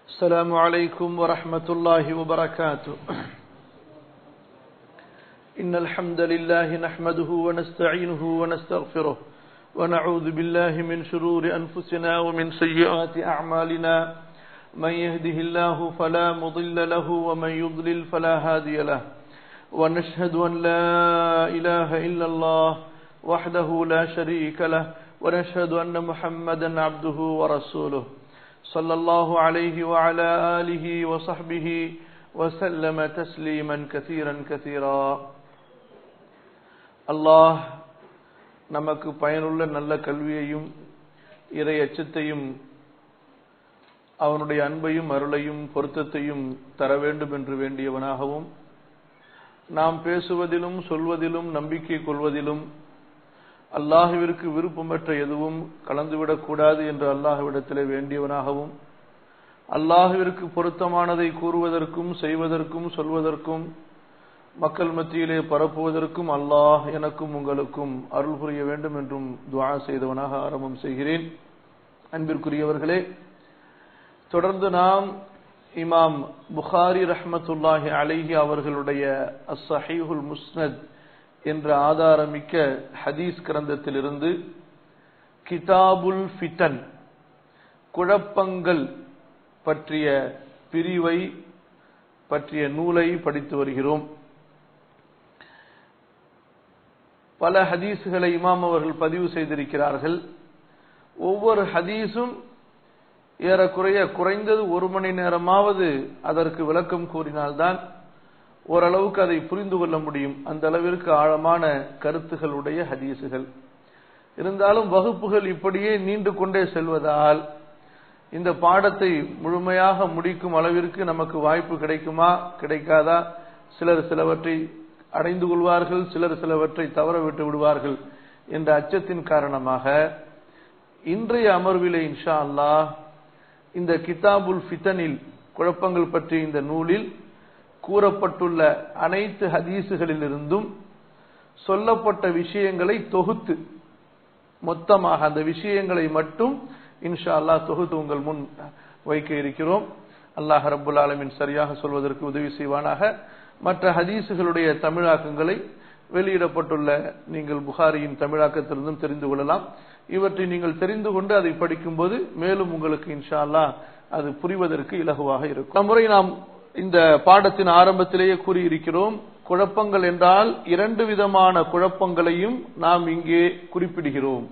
السلام عليكم ورحمة الله وبركاته إن الحمد لله نحمده ونستعينه ونستغفره ونعوذ بالله من شرور أنفسنا ومن سيئات أعمالنا من يهده الله فلا مضل له ومن يضلل فلا هادي له ونشهد أن لا إله إلا الله وحده لا شريك له ونشهد أن محمدا عبده ورسوله صلى الله عليه وعلى آله وصحبه وسلم تسليما كثيرا كثيرا அல்லாஹ் நமக்கு பயனுள்ள நல்ல கல்வியையும் இறை அச்சத்தையும் அவனுடைய அன்பையும் அருளையும் பொருத்தத்தையும் தர வேண்டும் என்று வேண்டியவனாகவும் நாம் பேசுவதிலும் சொல்வதிலும் நம்பிக்கை கொள்வதிலும் அல்லாஹுவிற்கு விருப்பமற்ற எதுவும் கலந்துவிடக் கூடாது என்று அல்லாஹுவிடத்திலே வேண்டியவனாகவும் அல்லாஹுவிற்கு பொருத்தமானதை கூறுவதற்கும் செய்வதற்கும் சொல்வதற்கும் மக்கள் மத்தியிலே பரப்புவதற்கும் அல்லாஹ் எனக்கும் உங்களுக்கும் அருள் புரிய வேண்டும் என்றும் துவா செய்தவனாக ஆரம்பம் செய்கிறேன் அன்பிற்குரியவர்களே தொடர்ந்து நாம் இமாம் புகாரி ரஹமத்துல்லாஹி அலைஹி அவர்களுடைய அஸ்ஸஹீஹுல் முஸ்னத் என்ற ஆதாரமிக்க ஹதீஸ் கிரந்தத்திலிருந்து கிதாபுல் ஃபிட்டன் குழப்பங்கள் பற்றிய பிரிவை பற்றிய நூலை படித்து வருகிறோம் பல ஹதீஸுகளை இமாம் அவர்கள் பதிவு செய்திருக்கிறார்கள் ஒவ்வொரு ஹதீஸும் ஏறக்குறைய குறைந்தது ஒரு மணி நேரமாவது அதற்கு விளக்கம் கூறினால்தான் ஓரளவுக்கு அதை புரிந்து கொள்ள முடியும் அந்த அளவிற்கு ஆழமான கருத்துகளுடைய ஹதீசுகள் இருந்தாலும் வகுப்புகள் இப்படியே நீண்டு கொண்டே செல்வதால் இந்த பாடத்தை முழுமையாக முடிக்கும் அளவிற்கு நமக்கு வாய்ப்பு கிடைக்குமா கிடைக்காதா சிலர் சிலவற்றை அடைந்து கொள்வார்கள் சிலர் சிலவற்றை தவற விட்டு விடுவார்கள் என்ற அச்சத்தின் காரணமாக இன்றைய அமர்விலே இன்ஷா அல்லாஹ் இந்த கிதாபுல் ஃபித்தனில் குழப்பங்கள் பற்றிய இந்த நூலில் கூறப்பட்டுள்ள அனைத்து ஹதீசுகளிலிருந்தும் சொல்லப்பட்ட விஷயங்களை தொகுத்து மொத்தமாக அந்த விஷயங்களை மட்டும் இன்ஷா அல்லாஹ் தொகுத்து உங்கள் முன் வைக்க இருக்கிறோம் அல்லாஹ் ரபுல் ஆலமின் சரியாக சொல்வதற்கு உதவி செய்வானாக மற்ற ஹதீசுகளுடைய தமிழாக்கங்களை வெளியிடப்பட்டுள்ள நீங்கள் புகாரியின் தமிழாக்கத்திலிருந்தும் தெரிந்து கொள்ளலாம் இவற்றை நீங்கள் தெரிந்து கொண்டு அதை படிக்கும்போது மேலும் உங்களுக்கு இன்ஷா அல்லா அது புரிவதற்கு இலகுவாக இருக்கும் முறை நாம் இந்த பாடத்தின் ஆரம்பத்திலேயே கூறியிருக்கிறோம் குழப்பங்கள் என்றால் இரண்டு விதமான குழப்பங்களையும் நாம் இங்கே குறிப்பிடுகிறோம்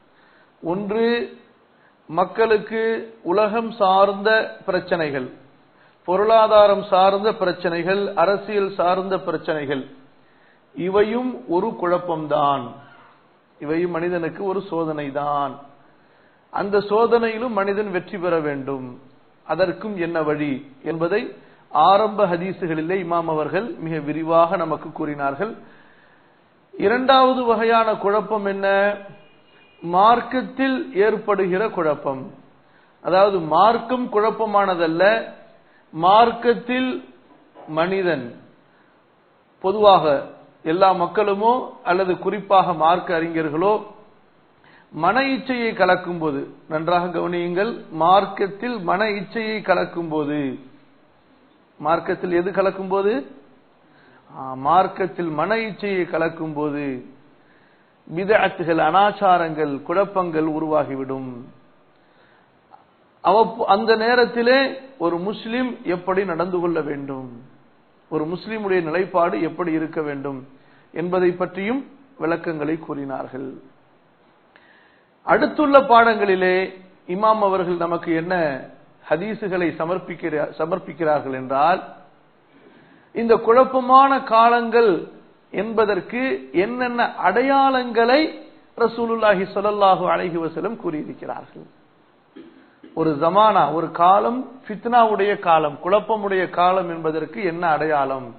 ஒன்று மக்களுக்கு உலகம் சார்ந்த பிரச்சனைகள் பொருளாதாரம் சார்ந்த பிரச்சனைகள் அரசியல் சார்ந்த பிரச்சனைகள் இவையும் ஒரு குழப்பம்தான் இவையும் மனிதனுக்கு ஒரு சோதனை தான் அந்த சோதனையிலும் மனிதன் வெற்றி பெற வேண்டும் அதற்கும் என்ன வழி என்பதை ஆரம்ப ஹதீசுகளிலே இமாம் அவர்கள் மிக விரிவாக நமக்கு கூறினார்கள் இரண்டாவது வகையான குழப்பம் என்ன மார்க்கத்தில் ஏற்படுகிற குழப்பம் அதாவது மார்க்கம் குழப்பமானதல்ல மார்க்கத்தில் மனிதன் பொதுவாக எல்லா மக்களுமோ அல்லது குறிப்பாக மார்க்க அறிஞர்களோ மன இச்சையை கலக்கும் போது நன்றாக கவனியுங்கள் மார்க்கத்தில் மன இச்சையை கலக்கும் போது மார்க்கத்தில் எது கலக்கும் போது மார்க்கத்தில் மன இச்சையை கலக்கும் போது விதத்துகள் அனாச்சாரங்கள் குழப்பங்கள் உருவாகிவிடும் அந்த நேரத்திலே ஒரு முஸ்லிம் எப்படி நடந்து கொள்ள வேண்டும் ஒரு முஸ்லிமுடைய நிலைப்பாடு எப்படி இருக்க வேண்டும் என்பதை பற்றியும் விளக்கங்களை கூறினார்கள் அடுத்துள்ள பாடங்களிலே இமாம் அவர்கள் நமக்கு என்ன ஹதீசுகளை சமர்ப்பிக்கிறார் சமர்ப்பிக்கிறார்கள் என்றால் இந்த குழப்பமான காலங்கள் என்பதற்கு என்னென்ன அடையாளங்களை ரசூலுல்லாஹி சொல்லல்லாஹு அழகி வசலம் கூறியிருக்கிறார்கள் ஒரு ஜமானா ஒரு காலம் ஃபித்னாவுடைய காலம் குழப்பமுடைய காலம் என்பதற்கு என்ன அடையாளம்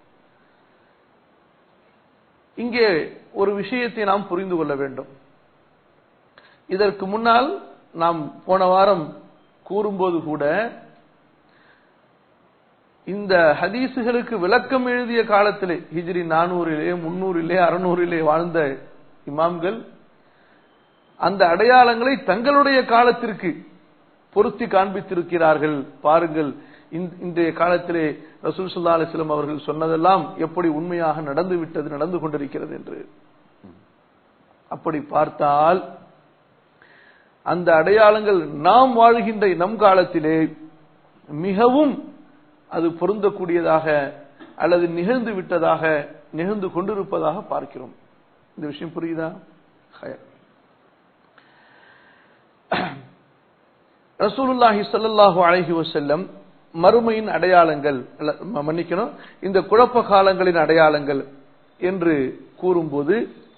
இங்கே ஒரு விஷயத்தை நாம் புரிந்து கொள்ள வேண்டும் இதற்கு முன்னால் நாம் போன வாரம் கூறும்போது கூட இந்த ஹதீசுகளுக்கு விளக்கம் எழுதிய காலத்திலே ஹிஜ்ரி நானூறிலே முன்னூறிலே அறுநூறிலே வாழ்ந்த இமாம்கள் அந்த அடையாளங்களை தங்களுடைய காலத்திற்கு பொருத்தி காண்பித்திருக்கிறார்கள் பாருங்கள் இந்த- இன்றைய காலத்திலே ரசூல் சுல்லா அலிஸ்லாம் அவர்கள் சொன்னதெல்லாம் எப்படி உண்மையாக நடந்து விட்டது நடந்து கொண்டிருக்கிறது என்று அப்படி பார்த்தால் அந்த அடையாளங்கள் நாம் வாழ்கின்ற நம் காலத்திலே மிகவும் அது பொருந்தக்கூடியதாக அல்லது நிகழ்ந்து விட்டதாக நிகழ்ந்து கொண்டிருப்பதாக பார்க்கிறோம் இந்த விஷயம் புரியுதா ஹயர். ரசூலுல்லாஹி ஸல்லல்லாஹு அலைஹி வஸல்லம் மறுமையின் அடையாளங்கள் அல்ல, ம- மன்னிக்கணும் இந்த குழப்ப காலங்களின் அடையாளங்கள் என்று கூறும்போது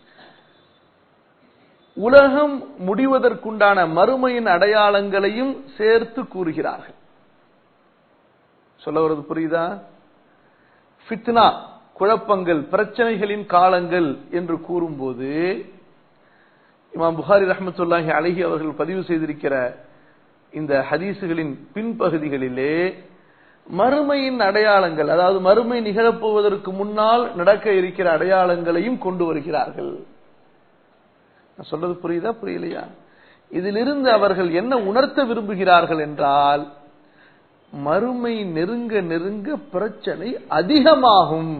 உலகம் முடிவதற்குண்டான மறுமையின் அடையாளங்களையும் சேர்த்து கூறுகிறார்கள் சொல்ல வருவது புரியுதா ஃபித்னா குழப்பங்கள் பிரச்சனைகளின் காலங்கள் என்று கூறும்போது இமாம் புகாரி ரஹ்மத்துல்லாஹி அலைஹி அவர்கள் பதிவு செய்திருக்கிற இந்த ஹதீசுகளின் பின்பகுதிகளிலே மறுமையின் அடையாளங்கள் அதாவது மறுமை நிகழப்போவதற்கு முன்னால் நடக்க இருக்கிற அடையாளங்களையும் கொண்டு வருகிறார்கள் நான் சொல்றது புரியுதா புரியலையா இதிலிருந்து அவர்கள் என்ன உணர்த்த விரும்புகிறார்கள் என்றால் மறுமை நெருங்க நெருங்க பிரச்சனை அதிகமாகும்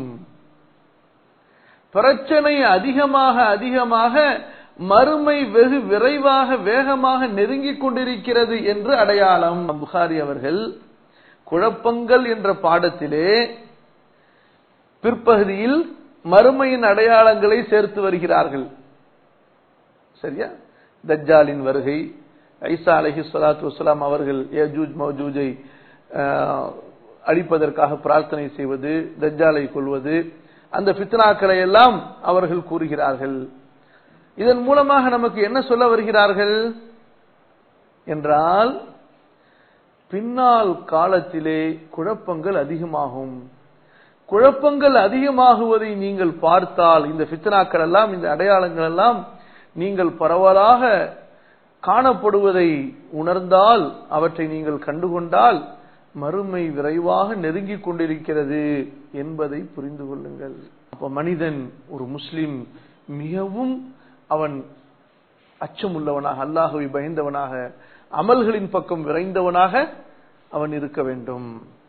பிரச்சனை அதிகமாக அதிகமாக மறுமை வெகு விரைவாக வேகமாக நெருங்கிக் கொண்டிருக்கிறது என்று அடையாளம் புகாரி அவர்கள் குழப்பங்கள் என்ற பாடத்திலே பிற்பகுதியில் மறுமையின் அடையாளங்களை சேர்த்து வருகிறார்கள் சரியா தஜ்ஜாலின் வருகை ஐசா அலஹி சலாத்து வசலாம் அவர்கள் ஏஜூஜ் மௌஜூஜை ஆஹ், அழிப்பதற்காக பிரார்த்தனை செய்வது தஜ்ஜாலை கொள்வது அந்த ஃபித்னாக்களை எல்லாம் அவர்கள் கூறுகிறார்கள் இதன் மூலமாக நமக்கு என்ன சொல்ல வருகிறார்கள் என்றால் பின்னால் காலத்திலே குழப்பங்கள் அதிகமாகும் குழப்பங்கள் அதிகமாகுவதை நீங்கள் பார்த்தால் இந்த ஃபித்னாக்கள் எல்லாம் இந்த அடையாளங்கள் எல்லாம் நீங்கள் பரவலாக காணப்படுவதை உணர்ந்தால் அவற்றை நீங்கள் கண்டுகொண்டால் மறுமை விரைவாக நெருங்கிக் கொண்டிருக்கிறது என்பதை புரிந்து கொள்ளுங்கள் அப்ப மனிதன் ஒரு முஸ்லிம் மிகவும் அவன் அச்சமுள்ளவனாக அல்லாஹுவை பயந்தவனாக அமல்களின் பக்கம் விரைந்தவனாக அவன் இருக்க வேண்டும்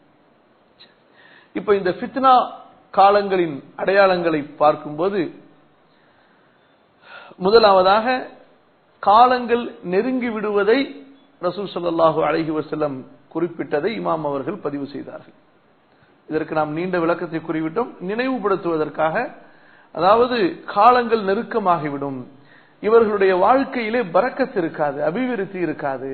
இப்ப இந்த ஃபித்னா காலங்களின் அடையாளங்களை பார்க்கும்போது முதலாவதாக காலங்கள் நெருங்கி விடுவதை ரசூல் ஸல்லல்லாஹு அலைஹி வஸல்லம் குறிப்பிட்டதை இமாம் அவர்கள் பதிவு செய்தார்கள் இதற்கு நாம் நீண்ட விளக்கத்தை குறிவிட்டோம் நினைவுபடுத்துவதற்காக அதாவது காலங்கள் நெருக்கமாகிவிடும் இவர்களுடைய வாழ்க்கையிலே பறக்கத்து இருக்காது அபிவிருத்தி இருக்காது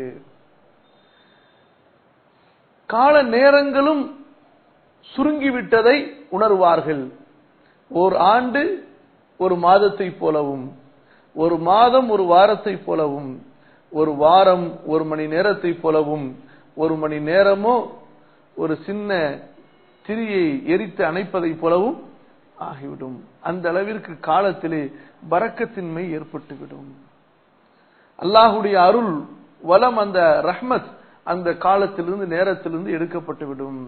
கால நேரங்களும் சுருங்கிவிட்டதை உணர்வார்கள் ஓர் ஆண்டு ஒரு மாதத்தை போலவும் ஒரு மாதம் ஒரு வாரத்தை போலவும் ஒரு வாரம் ஒரு மணி நேரத்தை போலவும் ஒரு மணி நேரமோ ஒரு சின்ன திரியை எரித்து அணைப்பதை போலவும் ஆகிவிடும் அந்த அளவிற்கு காலத்திலே பறக்கத்தின்மை ஏற்பட்டுவிடும் அல்லாஹுடைய அருள் வலம் அந்த ரஹ்மத் அந்த காலத்திலிருந்து நேரத்திலிருந்து எடுக்கப்பட்டுவிடும்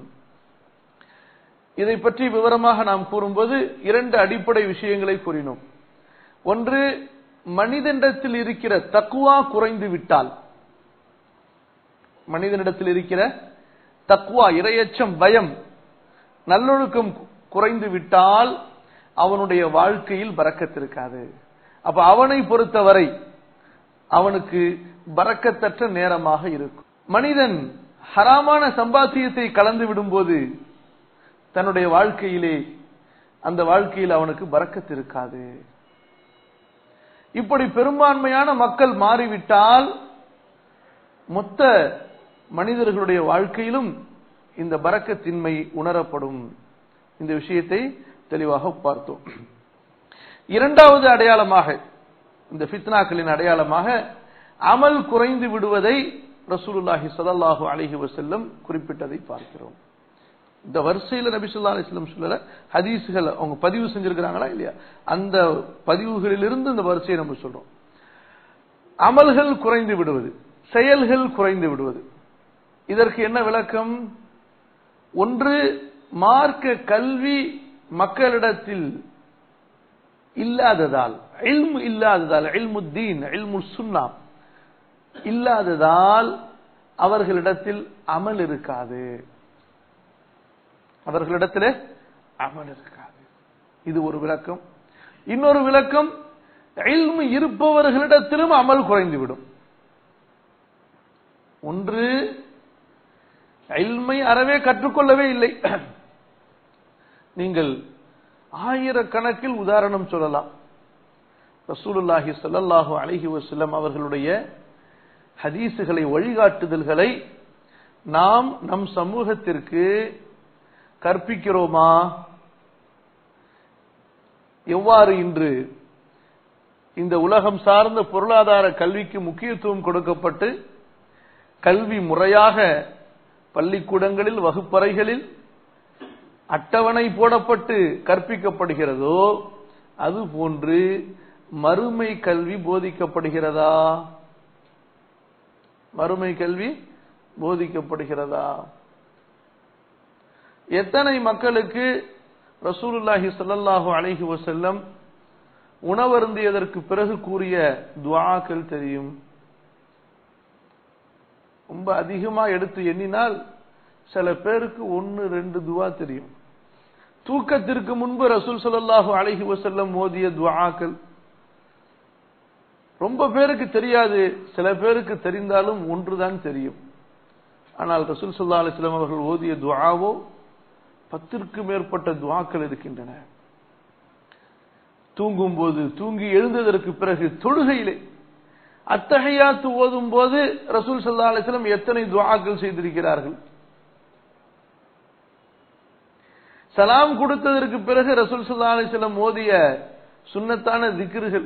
இதை பற்றி விவரமாக நாம் கூறும்போது இரண்டு அடிப்படை விஷயங்களை கூறினோம் ஒன்று மனிதனிடத்தில் இருக்கிற தக்குவா குறைந்து விட்டால் மனிதனிடத்தில் இருக்கிற தக்குவா இரையச்சம் பயம் நல்லொழுக்கம் குறைந்து விட்டால் அவனுடைய வாழ்க்கையில் பறக்கத்திருக்காது அப்ப அவனை பொறுத்தவரை அவனுக்கு பறக்கத்தற்ற நேரமாக இருக்கும் மனிதன் ஹராமான சம்பாத்தியத்தை கலந்து விடும்போது தன்னுடைய வாழ்க்கையிலே அந்த வாழ்க்கையில் அவனுக்கு பறக்கத்து இருக்காது இப்படி பெரும்பான்மையான மக்கள் மாறிவிட்டால் மொத்த மனிதர்களுடைய வாழ்க்கையிலும் இந்த பறக்கத்தின்மை உணரப்படும் இந்த விஷயத்தை தெளிவாக பார்த்தோம் இரண்டாவது அடையாளமாக இந்த ஃபித்னாக்களின் அடையாளமாக அமல் குறைந்து விடுவதை ரசூலுல்லாஹி ஸல்லல்லாஹு அலைஹி வஸல்லம் குறிப்பிட்டதை பார்க்கிறோம் இந்த வரிசையில நபி ஸல்லல்லாஹு அலைஹி வஸல்லம் சொல்லல ஹதீஸ்கள் அவங்க பதிவு செஞ்சிருக்கிறாங்களா இல்லையா அந்த பதிவுகளிலிருந்து இந்த வரிசையை நம்ம சொல்றோம் அமல்கள் குறைந்து விடுவது செயல்கள் குறைந்து விடுவது இதற்கு என்ன விளக்கம் ஒன்று மார்க்க கல்வி மக்களிடத்தில் இல்லாததால் இல்மு இல்லாததால் இல்முத்தீன் இல்மு சுன்னா இல்லாததால் அவர்களிடத்தில் அமல் இருக்காது அவர்களிடத்தில் அமல் இருக்காது இது ஒரு விளக்கம் இன்னொரு விளக்கம் இல்மு இருப்பவர்களிடத்திலும் அமல் குறைந்துவிடும் ஒன்று இல்மை அறவே கற்றுக்கொள்ளவே இல்லை நீங்கள் ஆயிரக்கணக்கில் உதாரணம் சொல்லலாம் ரசூலுல்லாஹி ஸல்லல்லாஹு அலைஹி வஸல்லம் அவர்களுடைய ஹதீசுகளை வழிகாட்டுதல்களை நாம் நம் சமூகத்திற்கு கற்பிக்கிறோமா எவ்வாறு இன்று இந்த உலகம் சார்ந்த பொருளாதார கல்விக்கு முக்கியத்துவம் கொடுக்கப்பட்டு கல்வி முறையாக பள்ளிக்கூடங்களில் வகுப்பறைகளில் அட்டவணை போடப்பட்டு கற்பிக்கப்படுகிறதோ அதுபோன்று மறுமை கல்வி போதிக்கப்படுகிறதா மறுமை கல்வி போதிக்கப்படுகிறதா எத்தனை மக்களுக்கு ரசூலுல்லாஹி ஸல்லல்லாஹு அலைஹி வஸல்லம் உணவருந்தியதற்கு பிறகு கூறிய துஆக்கள் தெரியும் ரொம்ப அதிகமா எடுத்து எண்ணினால் சில பேருக்கு ஒன்னு ரெண்டு துவா தெரியும் தூக்கத்திற்கு முன்பு ரசூல் ஸல்லல்லாஹு அலைஹி வஸல்லம் ஓதிய துஆக்கள் ரொம்ப பேருக்கு தெரியாது சில பேருக்கு தெரிந்தாலும் ஒன்றுதான் தெரியும் ஆனால் ரசூல் ஸல்லல்லாஹு அலைஹி வஸல்லம் அவர்கள் ஓதிய துஆவோ பத்திற்கு மேற்பட்ட துவாக்கள் இருக்கின்றன தூங்கும் போது தூங்கி எழுந்ததற்கு பிறகு தொழுகையிலே அத்தகையாத்து ஓதும் போது ரசூல் சல்லா அலிஸ்லம் எத்தனை துவாக்கள் செய்திருக்கிறார்கள் சலாம் கொடுத்ததற்கு பிறகு ரசூல் சல்லா அலிஸ்லம் ஓதிய சுண்ணத்தான திக்ருகள்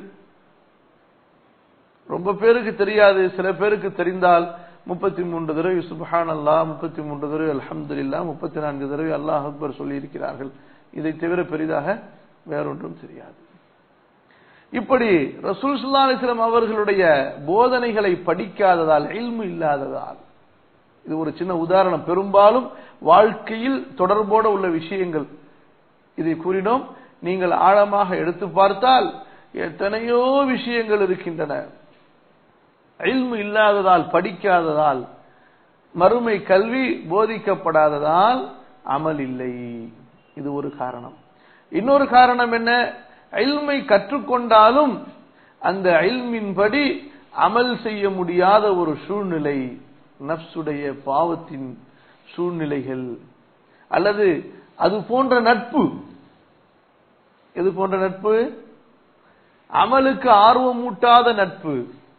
ரொம்ப பேருக்கு தெரியாது சில பேருக்கு தெரிந்தால் முப்பத்தி மூன்று தடவை சுபஹான் அல்லா முப்பத்தி மூன்று தடவை அலமதுல்லா முப்பத்தி நான்கு தடவை அல்லாஹ் அக்பர் சொல்லி இருக்கிறார்கள் இதை தவிர பெரிதாக வேறொன்றும் தெரியாது இப்படி ரசூல் சுல்லா அலிஸ்லாம் அவர்களுடைய போதனைகளை படிக்காததால் இல்மு இல்லாததால் இது ஒரு சின்ன உதாரணம் பெரும்பாலும் வாழ்க்கையில் தொடர்போடு உள்ள விஷயங்கள் இதை கூறினோம் நீங்கள் ஆழமாக எடுத்து பார்த்தால் எத்தனையோ விஷயங்கள் இருக்கின்றன இல்மு இல்லாததால் படிக்காததால் மறுமை கல்வி போதிக்கப்படாததால் அமல் இல்லை இது ஒரு காரணம் இன்னொரு காரணம் என்ன இல்மை கற்றுக்கொண்டாலும் அந்த இல்மின்படி அமல் செய்ய முடியாத ஒரு சூழ்நிலை நப்சுடைய பாவத்தின் சூழ்நிலைகள் அல்லது அது போன்ற நட்பு எது போன்ற நட்பு அமலுக்கு ஆர்வமூட்டாத நட்பு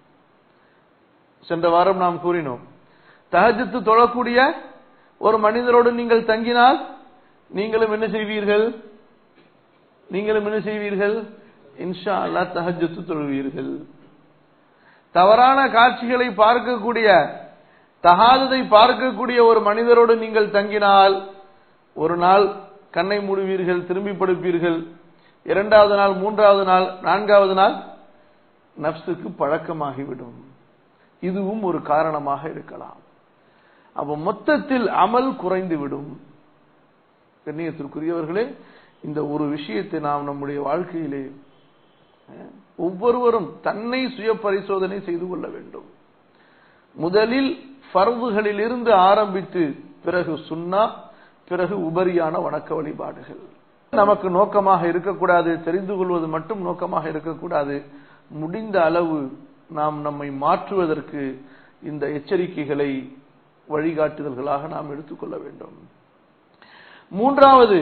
சென்ற வாரம் நாம் கூறினோம் தகஜத்து தொழக்கூடிய ஒரு மனிதரோடு நீங்கள் தங்கினால் நீங்களும் என்ன செய்வீர்கள் நீங்களும் என்ன செய்வீர்கள் இன்ஷா அல்லா தஹஜத்து தொழுவீர்கள் தவறான காட்சிகளை பார்க்கக்கூடிய தகாததை பார்க்கக்கூடிய ஒரு மனிதரோடு நீங்கள் தங்கினால் ஒரு நாள் கண்ணை மூடுவீர்கள் திரும்பி படுப்பீர்கள் இரண்டாவது நாள் மூன்றாவது நாள் நான்காவது நாள் நப்சுக்கு பழக்கமாகிவிடும் இதுவும் ஒரு காரணமாக இருக்கலாம் அப்ப மொத்தத்தில் அமல் குறைந்துவிடும் கண்ணியத்திற்குரியவர்களே இந்த ஒரு விஷயத்தை நாம் நம்முடைய வாழ்க்கையிலே ஒவ்வொருவரும் தன்னை சுய பரிசோதனை செய்து கொள்ள வேண்டும் முதலில் பர்வுகளில் இருந்து ஆரம்பித்து பிறகு சுண்ணா பிறகு உபரியான வணக்க வழிபாடுகள் நமக்கு நோக்கமாக இருக்கக்கூடாது தெரிந்து கொள்வது மட்டும் நோக்கமாக இருக்கக்கூடாது முடிந்த அளவு நாம் நம்மை மாற்றுவதற்கு இந்த எச்சரிக்கைகளை வழிகாட்டுதல்களாக நாம் எடுத்துக்கொள்ள வேண்டும் மூன்றாவது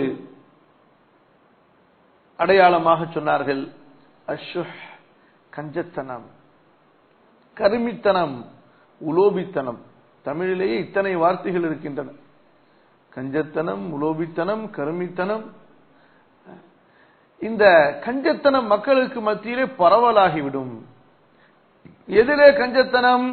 அடையாளமாக சொன்னார்கள் அஷுஹ் கஞ்சத்தனம் கருமித்தனம் உலோபித்தனம் தமிழிலேயே இத்தனை வார்த்தைகள் இருக்கின்றன கஞ்சத்தனம் உலோபித்தனம் கருமித்தனம் இந்த கஞ்சத்தனம் மக்களுக்கு மத்தியிலே பரவலாகிவிடும் எதிலே கஞ்சத்தனம்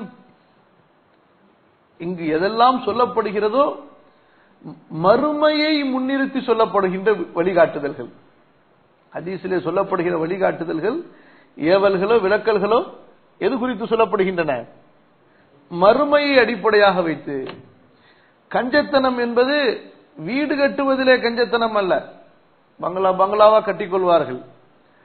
இங்கு எதெல்லாம் சொல்லப்படுகிறதோ மறுமையை முன்னிறுத்தி சொல்லப்படுகின்ற வழிகாட்டுதல்கள் ஹதீஸிலே சொல்லப்படுகிற வழிகாட்டுதல்கள் ஏவல்களோ விளக்கல்களோ எது குறித்து சொல்லப்படுகின்றன மறுமையை அடிப்படையாக வைத்து கஞ்சத்தனம் என்பது வீடு கட்டுவதிலே கஞ்சத்தனம் அல்ல பங்களா பங்களாவா கட்டிக்கொள்வார்கள்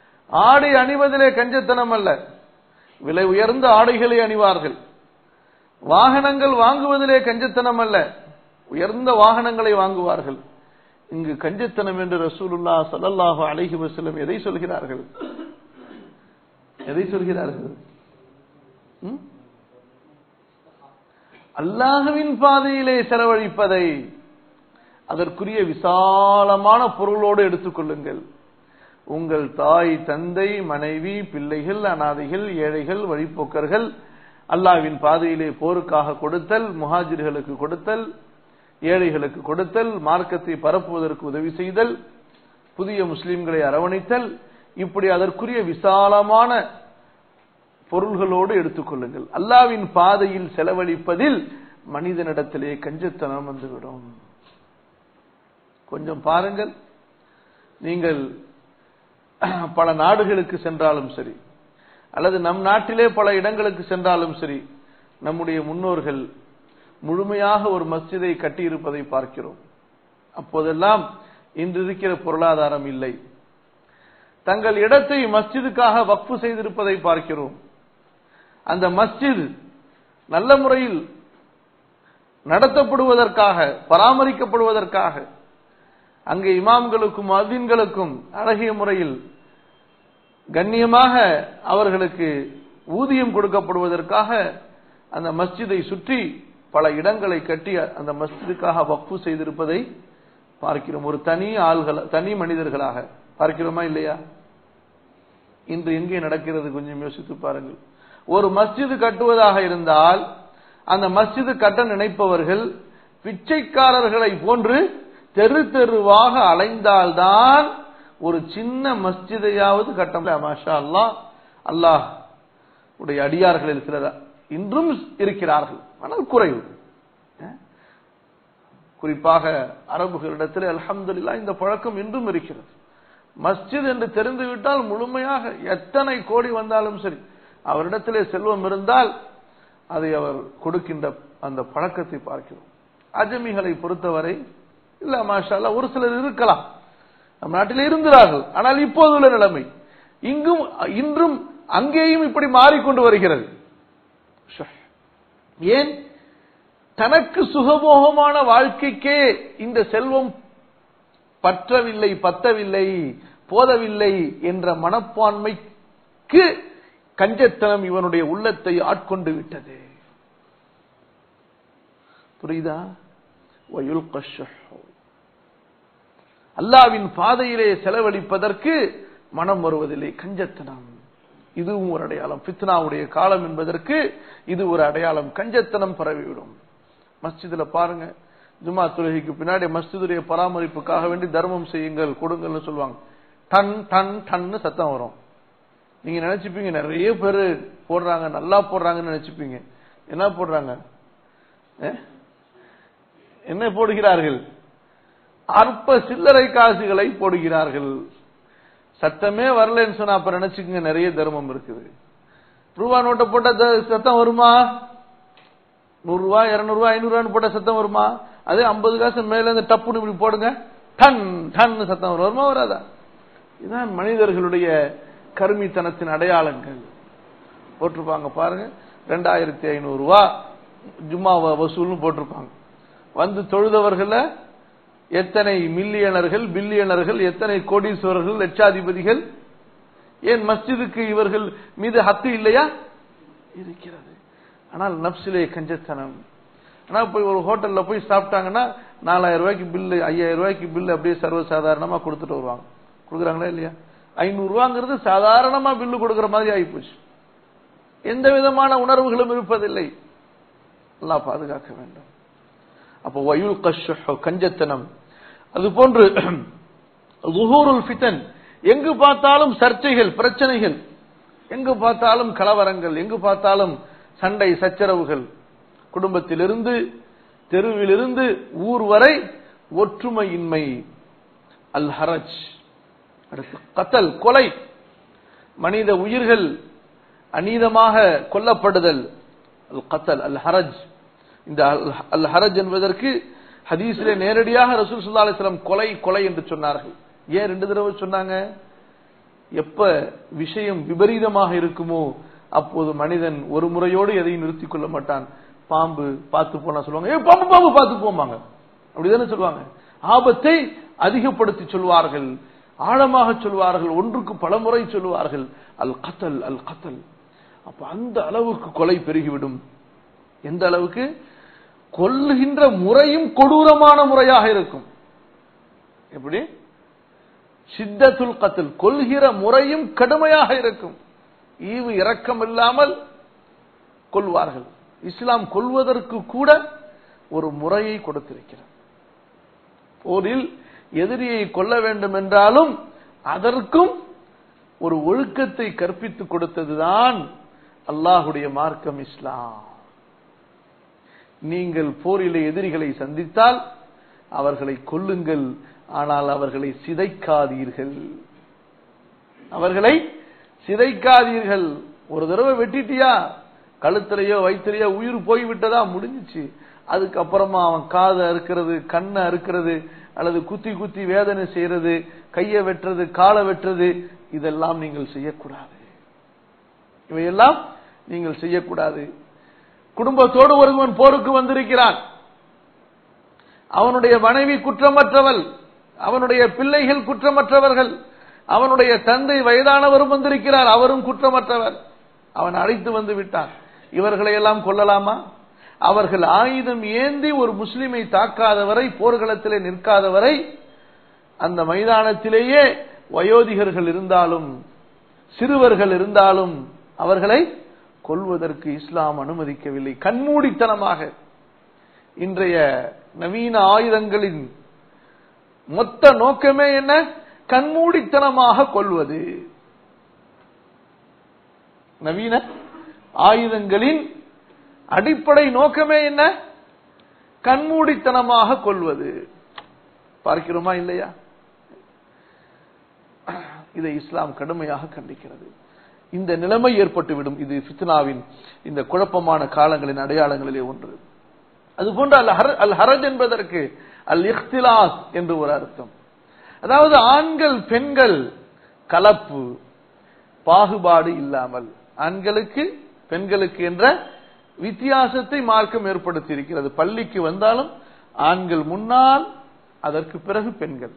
ஆடை அணிவதிலே கஞ்சத்தனம் அல்ல விலை உயர்ந்த ஆடைகளை அணிவார்கள் வாகனங்கள் வாங்குவதிலே கஞ்சத்தனம் அல்ல உயர்ந்த வாகனங்களை வாங்குவார்கள் இங்கு கஞ்சத்தனம் என்று ரசூலுல்லா ஸல்லல்லாஹு அலைஹி வஸல்லம் எதை சொல்கிறார்கள் எதை சொல்கிறார்கள் ம்? அல்லாஹுவின் பாதையிலே செலவழிப்பதை அதற்குரிய விசாலமான பொருளோடு எடுத்துக்கொள்ளுங்கள் உங்கள் தாய் தந்தை மனைவி பிள்ளைகள் அனாதைகள் ஏழைகள் வழிப்போக்கர்கள் அல்லாவின் பாதையிலே போருக்காக கொடுத்தல் முஹாஜிர்களுக்கு கொடுத்தல் ஏழைகளுக்கு கொடுத்தல் மார்க்கத்தை பரப்புவதற்கு உதவி செய்தல் புதிய முஸ்லிம்களை அரவணைத்தல் இப்படி அதற்குரிய விசாலமான பொருள்களோடு எடுத்துக்கொள்ளுங்கள் அல்லாவின் பாதையில் செலவழிப்பதில் மனிதனிடத்திலே கஞ்சத்தனம் வந்துவிடும் கொஞ்சம் பாருங்கள் நீங்கள் பல நாடுகளுக்கு சென்றாலும் சரி அல்லது நம் நாட்டிலே பல இடங்களுக்கு சென்றாலும் சரி நம்முடைய முன்னோர்கள் முழுமையாக ஒரு மஸ்ஜிதை கட்டியிருப்பதை பார்க்கிறோம் அப்போதெல்லாம் இன்று இருக்கிற பொருளாதாரம் இல்லை தங்கள் இடத்தை மஸ்ஜிதுக்காக வக்ஃபு செய்திருப்பதை பார்க்கிறோம் அந்த மஸ்ஜித் நல்ல முறையில் நடத்தப்படுவதற்காக பராமரிக்கப்படுவதற்காக அங்கே இமாம்களுக்கும் அதீன்களுக்கும் அழகிய முறையில் கண்ணியமாக அவர்களுக்கு ஊதியம் கொடுக்கப்படுவதற்காக அந்த மஸ்ஜிதை சுற்றி பல இடங்களை கட்டி அந்த மஸ்ஜிதுக்காக வக்ஃபு செய்திருப்பதை பார்க்கிறோம் ஒரு தனி ஆள்கள் தனி மனிதர்களாக பார்க்கிறோமா இல்லையா இன்று எங்கே நடக்கிறது கொஞ்சம் யோசித்து பாருங்கள் ஒரு மஸ்ஜிது கட்டுவதாக இருந்தால் அந்த மஸ்ஜிது கட்ட நினைப்பவர்கள் பிச்சைக்காரர்களை போன்று தெரு தெருவாக அலைந்தால்தான் ஒரு சின்ன மஸ்ஜிதையாவது கட்ட மாஷா அல்லாஹ் அல்லாஹ் உடைய அடியார்கள் சிலர் இன்றும் இருக்கிறார்கள் ஆனால் குறைவு குறிப்பாக அரபுகளிடத்தில் அல்ஹம்துலில்லா இந்த பழக்கம் இன்றும் இருக்கிறது மஸ்ஜித் என்று தெரிந்துவிட்டால் முழுமையாக எத்தனை கோடி வந்தாலும் சரி அவரிடத்திலே செல்வம் இருந்தால் அதை அவர் கொடுக்கின்ற அந்த பழக்கத்தை பார்க்கிறோம் அஜமிகளை பொறுத்தவரை இல்ல மாஷா ஒரு சிலர் இருக்கலாம் நம் நாட்டில் இருந்தார்கள் ஆனால் இப்போது உள்ள நிலைமை இங்கும் இன்றும் அங்கேயும் இப்படி மாறிக்கொண்டு வருகிறது ஏன் தனக்கு சுகபோகமான வாழ்க்கைக்கே இந்த செல்வம் பற்றவில்லை பத்தவில்லை போதவில்லை என்ற மனப்பான்மைக்கு கஞ்சத்தனம் இவனுடைய உள்ளத்தை ஆட்கொண்டு விட்டது புரியுதா அல்லாவின் பாதையிலே செலவழிப்பதற்கு மனம் வருவதில்லை கஞ்சத்தனம் இதுவும் ஒரு அடையாளம் பித்னாவுடைய காலம் என்பதற்கு இது ஒரு அடையாளம் கஞ்சத்தனம் பரவிவிடும் மஸ்ஜிதுல பாருங்க ஜுமா தொழுகைக்கு பின்னாடி மஸ்ஜிதுடைய பராமரிப்புக்காக வேண்டி தர்மம் செய்யுங்கள் கொடுங்கள்னு சொல்லுவாங்க டன் டன் டன்னு சத்தம் வரும் நீங்க நினைச்சுப்பீங்க நிறைய பேர் போடுறாங்க நல்லா போடுறாங்கன்னு நினைச்சுப்பீங்க என்ன போடுறாங்க என்ன போடுகிறார்கள் அற்ப சில்லறை காசுகளை போடுகிறார்கள் சத்தமே வரலன்னு சொன்னா அப்ப நினைச்சுக்கங்க நிறைய தர்மம் இருக்குது ரூபா நோட்டை போட்ட சத்தம் வருமா நூறு ரூபாய் இருநூறு ரூபாய் ஐநூறு ரூபாய் போட்ட சத்தம் வருமா அதே ஐம்பது காசு மேல இருந்து டப்புன்னு இப்படி போடுங்க டன் டன் சத்தம் வரும் வருமா வராதா இதுதான் மனிதர்களுடைய கருமித்தனத்தின் அடையாளங்கள் போட்டிருப்பாங்க பாருங்க ரெண்டாயிரத்தி ஐநூறு ரூபா ஜும்மா வசூல்னு போட்டிருப்பாங்க வந்து தொழுதவர்கள எத்தனை மில்லியனர்கள் பில்லியனர்கள் எத்தனை கோடீஸ்வரர்கள் லட்சாதிபதிகள் ஏன் மஸ்ஜிதுக்கு இவர்கள் மீது ஹத்து இல்லையா இருக்கிறது ஆனால் நப்சிலே கஞ்சத்தனம் ஆனா போய் ஒரு ஹோட்டல்ல போய் சாப்பிட்டாங்கன்னா நாலாயிரம் ரூபாய்க்கு பில்லு ஐயாயிரம் ரூபாய்க்கு பில்லு அப்படியே சர்வசாதாரணமா கொடுத்துட்டு வருவாங்க கொடுக்குறாங்களா இல்லையா ஐநூறு ரூபாங்கிறது சாதாரணமா பில்லு கொடுக்கற மாதிரி ஆயிப்போச்சு எந்த விதமான உணர்வுகளும் இருப்பதில்லை எல்லாம் பாதுகாக்க வேண்டும் அப்போ வயுல் கஷ்ஷ கஞ்சத்தனம் அது போன்று லுஹூருல் ஃபிதன் எங்கு பார்த்தாலும் சர்ச்சைகள் பிரச்சனைகள் எங்கு பார்த்தாலும் கலவரங்கள் எங்கு பார்த்தாலும் சண்டை சச்சரவுகள் குடும்பத்திலிருந்து தெருவிலிருந்து ஊர் வரை ஒற்றுமையின்மை அல் ஹரஜ் அடுத்து கத்தல் கொலை மனித உயிர்கள் அநீதமாக கொல்லப்படுதல் அல் கத்தல் அல் ஹரஜ் இந்த அல் ஹரஜ் என்பதற்கு ஹதீஸிலே நேரடியாக ரசூல் சுல்லா அலிஸ்லாம் கொலை கொலை என்று சொன்னார்கள் ஏன் ரெண்டு தடவை சொன்னாங்க எப்ப விஷயம் விபரீதமாக இருக்குமோ அப்போது மனிதன் ஒரு முறையோடு எதையும் நிறுத்திக் கொள்ள மாட்டான் பாம்பு பார்த்து போனா சொல்லுவாங்க ஏ பாம்பு பாம்பு பார்த்து போமாங்க அப்படிதானே சொல்லுவாங்க ஆபத்தை அதிகப்படுத்தி சொல்வார்கள் ஆழமாக சொல்வார்கள் ஒன்றுக்கு பல முறை சொல்வார்கள் அல் கத்தல் அல் கத்தல் அப்ப அந்த அளவுக்கு கொலை பெருகிவிடும் எந்த அளவுக்கு கொல்லுகின்ற முறையும் கொடூரமான முறையாக இருக்கும் எப்படி சித்தத்துல் கத்தல் கொல்கிற முறையும் கடுமையாக இருக்கும் ஈவு இரக்கம் இல்லாமல் கொள்வார்கள் இஸ்லாம் கொள்வதற்கு கூட ஒரு முறையை கொடுத்திருக்கிறது போரில் எதிரியை கொல்ல வேண்டும் என்றாலும் அதற்கும் ஒரு ஒழுக்கத்தை கற்பித்து கொடுத்ததுதான் அல்லாஹுடைய மார்க்கம் இஸ்லாம் நீங்கள் போரிலே எதிரிகளை சந்தித்தால் அவர்களை கொல்லுங்கள் ஆனால் அவர்களை சிதைக்காதீர்கள் அவர்களை சிதைக்காதீர்கள் ஒரு தடவை வெட்டிட்டியா கழுத்திலேயோ வயிற்றிலேயோ உயிர் போய்விட்டதா முடிஞ்சிச்சு அதுக்கப்புறமா அவன் காதை அறுக்கிறது கண்ணை அறுக்கிறது அல்லது குத்தி குத்தி வேதனை செய்யறது கையை வெட்டுறது காலை வெட்டுறது இதெல்லாம் நீங்கள் செய்யக்கூடாது இவையெல்லாம் நீங்கள் செய்யக்கூடாது குடும்பத்தோடு ஒருவன் போருக்கு வந்திருக்கிறான் அவனுடைய மனைவி குற்றமற்றவள் அவனுடைய பிள்ளைகள் குற்றமற்றவர்கள் அவனுடைய தந்தை வயதானவரும் வந்திருக்கிறார் அவரும் குற்றமற்றவர் அவன் அழைத்து வந்து விட்டான் இவர்களை எல்லாம் கொல்லலாமா அவர்கள் ஆயுதம் ஏந்தி ஒரு முஸ்லிமை தாக்காதவரை போர்க்களத்திலே நிற்காதவரை அந்த மைதானத்திலேயே வயோதிகர்கள் இருந்தாலும் சிறுவர்கள் இருந்தாலும் அவர்களை கொல்வதற்கு இஸ்லாம் அனுமதிக்கவில்லை கண்மூடித்தனமாக இன்றைய நவீன ஆயுதங்களின் மொத்த நோக்கமே என்ன கண்மூடித்தனமாக கொள்வது நவீன ஆயுதங்களின் அடிப்படை நோக்கமே என்ன கண்மூடித்தனமாக கொள்வது பார்க்கிறோமா இல்லையா இதை இஸ்லாம் கடுமையாக கண்டிக்கிறது இந்த நிலைமை ஏற்பட்டுவிடும் இது ஃபித்னாவின் இந்த குழப்பமான காலங்களின் அடையாளங்களிலே ஒன்று அதுபோன்று அல் ஹர் அல் ஹரஜ் என்பதற்கு அல் இஹ்திலாஸ் என்று ஒரு அர்த்தம் அதாவது ஆண்கள் பெண்கள் கலப்பு பாகுபாடு இல்லாமல் ஆண்களுக்கு பெண்களுக்கு என்ற வித்தியாசத்தை மார்க்கம் ஏற்படுத்தி இருக்கிறது பள்ளிக்கு வந்தாலும் ஆண்கள் முன்னால் அதற்கு பிறகு பெண்கள்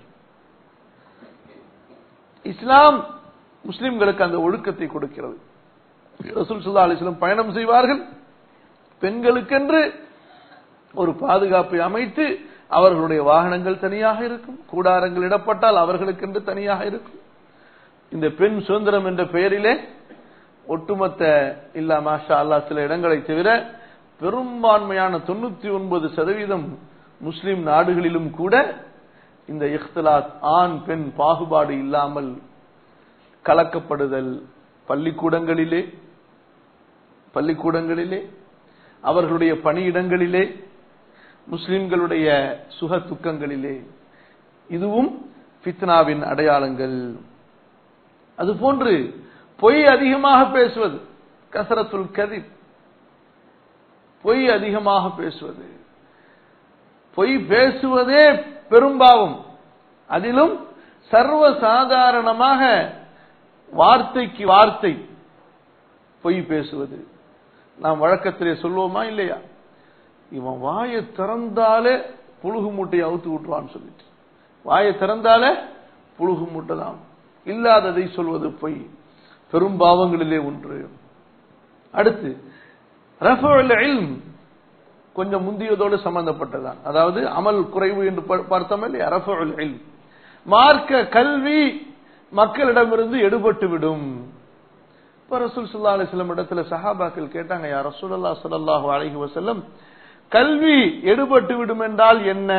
இஸ்லாம் முஸ்லிம்களுக்கு அந்த ஒழுக்கத்தை கொடுக்கிறது ரசூல் சுல்லா அலிஸ்லம் பயணம் செய்வார்கள் பெண்களுக்கென்று ஒரு பாதுகாப்பை அமைத்து அவர்களுடைய வாகனங்கள் தனியாக இருக்கும் கூடாரங்கள் இடப்பட்டால் அவர்களுக்கென்று தனியாக இருக்கும் இந்த பெண் சுதந்திரம் என்ற பெயரிலே ஒட்டுமொத்த இல்லா மாஷா அல்லா சில இடங்களை தவிர பெரும்பான்மையான தொண்ணூத்தி ஒன்பது சதவீதம் முஸ்லிம் நாடுகளிலும் கூட இந்த இஃப்தலாத் ஆண் பெண் பாகுபாடு இல்லாமல் கலக்கப்படுதல் பள்ளிக்கூடங்களிலே பள்ளிக்கூடங்களிலே அவர்களுடைய பணியிடங்களிலே முஸ்லிம்களுடைய சுக துக்கங்களிலே இதுவும் ஃபித்னாவின் அடையாளங்கள் அதுபோன்று பொய் அதிகமாக பேசுவது கசரத்துல் கதிப் பொய் அதிகமாக பேசுவது பொய் பேசுவதே பெரும்பாவம் அதிலும் சர்வ சாதாரணமாக வார்த்தைக்கு வார்த்தை பொய் பேசுவது நாம் வழக்கத்திலே சொல்லுவோமா இல்லையா இவன் வாயை திறந்தாலே புழுகு மூட்டையை அவுத்து விட்டுருவான்னு சொல்லிட்டு வாயை திறந்தாலே புழுகு மூட்டை தான் இல்லாததை சொல்வது பொய் பெரும் பாவங்களிலே ஒன்று அடுத்து ரஃபுல் இல்ம் கொஞ்சம் முந்தியதோடு சம்பந்தப்பட்டதான் அதாவது அமல் குறைவு என்று பார்த்தோம் இல்லையா ரஃபுல் இல்ம் மார்க்க கல்வி மக்களிடமிருந்து எடுபட்டு விடும் இப்ப ரசூல் சுல்லா அலிஸ்லம் இடத்துல சஹாபாக்கள் கேட்டாங்க யா ரசூல் அல்லா சல்லாஹு அலஹி வசல்லம் கல்வி எடுபட்டு விடும் என்றால் என்ன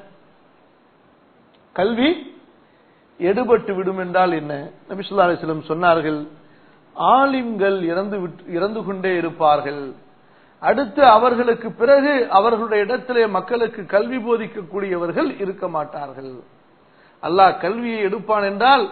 கல்வி எடுபட்டு விடும் என்றால் என்ன நபிசுல்லா அலிஸ்லம் சொன்னார்கள் ஆலிம்கள் இறந்து இறந்து கொண்டே இருப்பார்கள் அடுத்து அவர்களுக்கு பிறகு அவர்களுடைய இடத்திலே மக்களுக்கு கல்வி போதிக்கக்கூடியவர்கள் இருக்க மாட்டார்கள் அல்லாஹ் கல்வியை எடுப்பான் என்றால்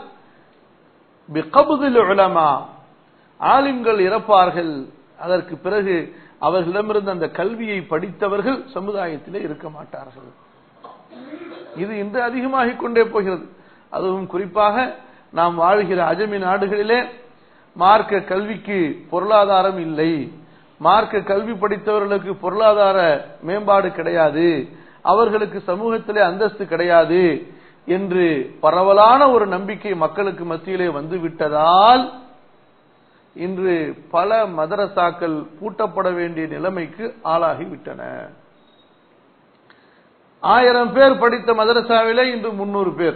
உலமா ஆலிம்கள் இறப்பார்கள் அதற்கு பிறகு அவர்களிடமிருந்து அந்த கல்வியை படித்தவர்கள் சமுதாயத்திலே இருக்க மாட்டார்கள் இது இன்று அதிகமாகிக் கொண்டே போகிறது அதுவும் குறிப்பாக நாம் வாழ்கிற அஜமி நாடுகளிலே மார்க்க கல்விக்கு பொருளாதாரம் இல்லை மார்க்க கல்வி படித்தவர்களுக்கு பொருளாதார மேம்பாடு கிடையாது அவர்களுக்கு சமூகத்திலே அந்தஸ்து கிடையாது என்று பரவலான ஒரு நம்பிக்கை மக்களுக்கு மத்தியிலே வந்து விட்டதால் இன்று பல மதரசாக்கள் பூட்டப்பட வேண்டிய நிலைமைக்கு ஆளாகிவிட்டன ஆயிரம் பேர் படித்த மதரசாவிலே இன்று முன்னூறு பேர்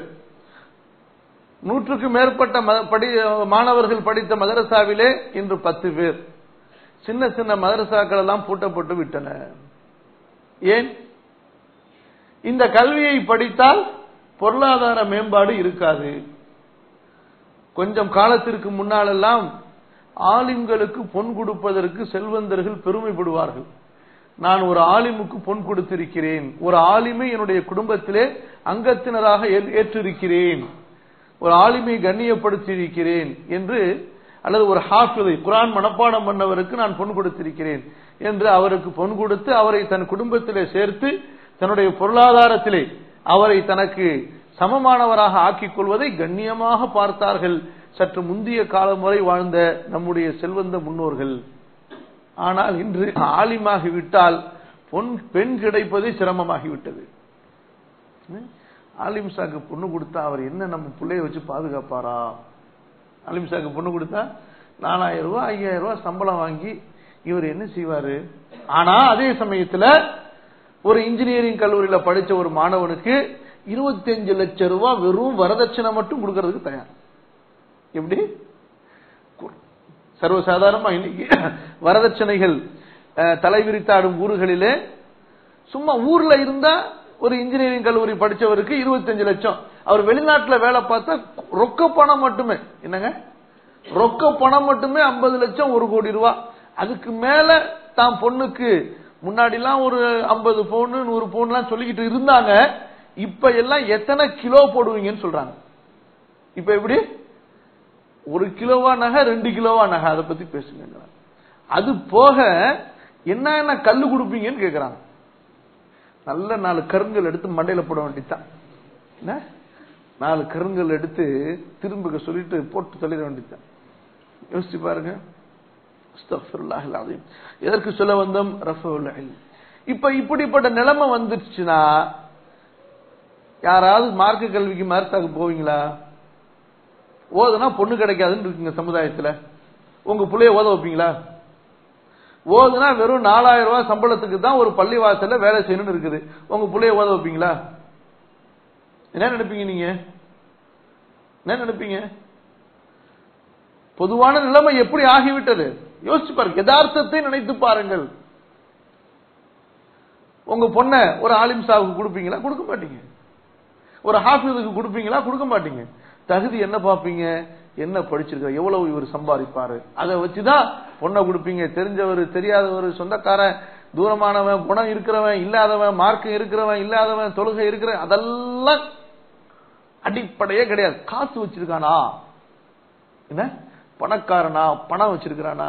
நூற்றுக்கு மேற்பட்ட படி மாணவர்கள் படித்த மதரசாவிலே இன்று பத்து பேர் சின்ன சின்ன மதரசாக்கள் எல்லாம் பூட்டப்பட்டு விட்டன ஏன் இந்த கல்வியை படித்தால் பொருளாதார மேம்பாடு இருக்காது கொஞ்சம் காலத்திற்கு முன்னாலெல்லாம் ஆலிம்களுக்கு பொன் கொடுப்பதற்கு செல்வந்தர்கள் பெருமைப்படுவார்கள் நான் ஒரு ஆலிமுக்கு பொன் கொடுத்திருக்கிறேன் ஒரு ஆலிமை என்னுடைய குடும்பத்திலே அங்கத்தினராக ஏற்றிருக்கிறேன் ஒரு ஆலிமை கண்ணியப்படுத்தி இருக்கிறேன் என்று அல்லது ஒரு ஹாஃபிதை குரான் மனப்பாடம் பண்ணவருக்கு நான் பொன் கொடுத்திருக்கிறேன் என்று அவருக்கு பொன் கொடுத்து அவரை தன் குடும்பத்திலே சேர்த்து தன்னுடைய பொருளாதாரத்திலே அவரை தனக்கு சமமானவராக ஆக்கிக் கொள்வதை கண்ணியமாக பார்த்தார்கள் சற்று முந்தைய காலம் வரை வாழ்ந்த நம்முடைய செல்வந்த முன்னோர்கள் ஆனால் இன்று ஆலிமாகி விட்டால் பொன் பெண் கிடைப்பதே சிரமமாகிவிட்டது ஆலிம்சாக்கு பொண்ணு கொடுத்தா அவர் என்ன நம்ம பிள்ளைய வச்சு பாதுகாப்பாரா ஆலிம்சாக்கு பொண்ணு கொடுத்தா நாலாயிரம் ரூபாய் ஐயாயிரம் ரூபாய் சம்பளம் வாங்கி இவர் என்ன செய்வாரு ஆனா அதே சமயத்துல ஒரு இன்ஜினியரிங் கல்லூரியில படிச்ச ஒரு மாணவனுக்கு இருபத்தி அஞ்சு லட்சம் ரூபாய் வெறும் வரதட்சணை மட்டும் கொடுக்கறதுக்கு தயார் எப்படி சர்வசாதாரணமா இன்னைக்கு வரதட்சணைகள் தலைவிரித்தாடும் ஊர்களிலே சும்மா ஊர்ல இருந்தா ஒரு இன்ஜினியரிங் கல்லூரி படிச்சவருக்கு இருபத்தஞ்சு லட்சம் அவர் வெளிநாட்டுல வேலை பார்த்தா ரொக்க பணம் மட்டுமே என்னங்க ரொக்க பணம் மட்டுமே ஐம்பது லட்சம் ஒரு கோடி ரூபாய் அதுக்கு மேல தான் பொண்ணுக்கு முன்னாடி எல்லாம் ஒரு ஐம்பது பவுன் நூறு பவுன் எல்லாம் சொல்லிக்கிட்டு இருந்தாங்க இப்ப எல்லாம் எத்தனை கிலோ போடுவீங்கன்னு சொல்றாங்க இப்ப எப்படி ஒரு கிலோவா நகை ரெண்டு கிலோவா நகை அதை பத்தி பேசுங்க அது போக என்ன என்ன கல்லு கொடுப்பீங்கன்னு கேக்குறாங்க நல்ல நாலு கருங்கல் எடுத்து மண்டையில போட வேண்டியதான் நாலு கருங்கல் எடுத்து திரும்ப சொல்லிட்டு போட்டு தள்ளிட வேண்டியதான் யோசிச்சு பாருங்க எதற்கு சொல்ல வந்தோம் இப்ப இப்படிப்பட்ட நிலைமை வந்துருச்சுன்னா யாராவது மார்க்க கல்விக்கு மருத்தாக போவீங்களா ஓதுனா பொண்ணு கிடைக்காதுன்னு இருக்குங்க சமுதாயத்துல உங்க பிள்ளைய ஓத வைப்பீங்களா ஓதுனா வெறும் நாலாயிரம் ரூபாய் சம்பளத்துக்கு தான் ஒரு பள்ளி வாசல்ல வேலை செய்யணும்னு இருக்குது உங்க பிள்ளைய ஓத வைப்பீங்களா என்ன நினைப்பீங்க நீங்க என்ன நினைப்பீங்க பொதுவான நிலைமை எப்படி ஆகிவிட்டது யோசிச்சு பாருங்க யதார்த்தத்தை நினைத்து பாருங்கள் உங்க பொண்ண ஒரு ஆலிம் சாவுக்கு கொடுப்பீங்களா கொடுக்க மாட்டீங்க ஒரு ஹாஃபிதுக்கு கொடுப்பீங்களா கொடுக்க மாட்டீங்க தகுதி என்ன பார்ப்பீங்க என்ன படிச்சிருக்க எவ்வளவு இவர் சம்பாதிப்பாரு அதை வச்சுதான் பொண்ணை கொடுப்பீங்க தெரிஞ்சவர் தெரியாதவர் சொந்தக்காரன் தூரமானவன் குணம் இருக்கிறவன் இல்லாதவன் மார்க்கம் இருக்கிறவன் இல்லாதவன் தொழுகை இருக்கிறவன் அதெல்லாம் அடிப்படையே கிடையாது காசு வச்சிருக்கானா என்ன பணக்காரனா பணம் வச்சிருக்கிறானா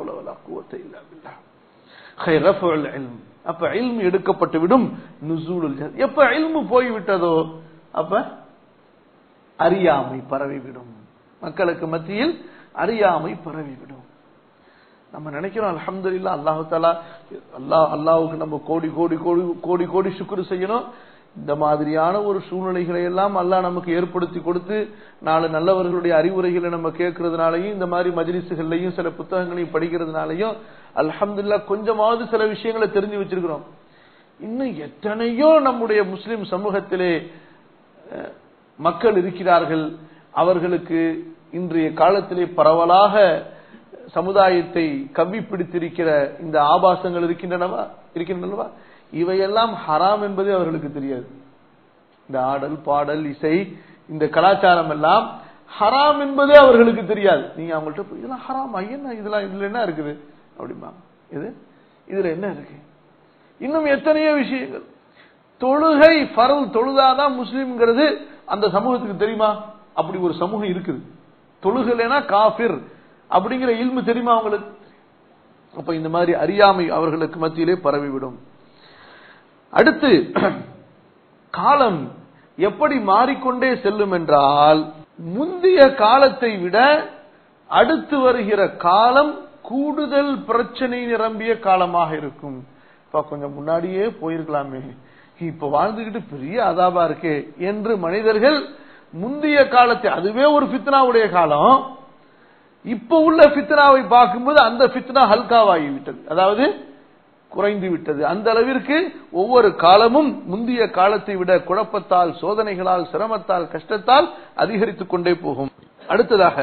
அப்ப இல்மு எடுக்கப்பட்டு விடும் நுசூலுல் எப்ப இல்மு போய்விட்டதோ அப்ப அறியாமை பரவிவிடும் மக்களுக்கு மத்தியில் அறியாமை பரவிவிடும் நம்ம நினைக்கிறோம் அலமது இல்லா அல்லாஹு தாலா அல்லாஹ் அல்லாவுக்கு நம்ம கோடி கோடி கோடி கோடி கோடி சுக்குரு செய்யணும் இந்த மாதிரியான ஒரு சூழ்நிலைகளை எல்லாம் அல்லாஹ் நமக்கு ஏற்படுத்தி கொடுத்து நாலு நல்லவர்களுடைய அறிவுரைகளை நம்ம கேட்கறதுனாலையும் இந்த மாதிரி மஜிலிசுகள்லையும் சில புத்தகங்களையும் படிக்கிறதுனாலையும் அல்ஹம்துல்லா கொஞ்சமாவது சில விஷயங்களை தெரிஞ்சு வச்சிருக்கிறோம் இன்னும் எத்தனையோ நம்முடைய முஸ்லிம் சமூகத்திலே மக்கள் இருக்கிறார்கள் அவர்களுக்கு இன்றைய காலத்திலே பரவலாக சமுதாயத்தை கவ்வி பிடித்திருக்கிற இந்த ஆபாசங்கள் இருக்கின்றனவா இருக்கின்றனவா இவையெல்லாம் ஹராம் என்பதே அவர்களுக்கு தெரியாது இந்த ஆடல் பாடல் இசை இந்த கலாச்சாரம் எல்லாம் ஹராம் என்பதே அவர்களுக்கு தெரியாது நீங்க அவங்கள்ட்ட போய் இதெல்லாம் ஹராம் என்ன இதெல்லாம் இதுல என்ன இருக்குது அப்படிமா இது இதுல என்ன இருக்கு இன்னும் எத்தனையோ விஷயங்கள் தொழுகை ஃபரல் தொழுதாதான் முஸ்லீம்ங்கிறது அந்த சமூகத்துக்கு தெரியுமா அப்படி ஒரு சமூகம் இருக்குது தொழுகலைனா காபிர் அப்படிங்கிற இல்மு தெரியுமா அவங்களுக்கு அப்ப இந்த மாதிரி அறியாமை அவர்களுக்கு மத்தியிலே பரவிவிடும் அடுத்து காலம் எப்படி மாறிக்கொண்டே செல்லும் என்றால் முந்தைய காலத்தை விட அடுத்து வருகிற காலம் கூடுதல் பிரச்சனை நிரம்பிய காலமாக இருக்கும் இப்ப கொஞ்சம் முன்னாடியே போயிருக்கலாமே இப்ப வாழ்ந்துகிட்டு பெரிய அதாபா இருக்கே என்று மனிதர்கள் முந்தைய காலத்தை அதுவே ஒரு ஃபித்னாவுடைய காலம் இப்ப உள்ள ஃபித்னாவை பார்க்கும்போது அந்த ஃபித்னா ஹல்காவாகி விட்டது அதாவது குறைந்து விட்டது அந்த அளவிற்கு ஒவ்வொரு காலமும் முந்தைய காலத்தை விட குழப்பத்தால் சோதனைகளால் சிரமத்தால் கஷ்டத்தால் அதிகரித்துக் கொண்டே போகும் அடுத்ததாக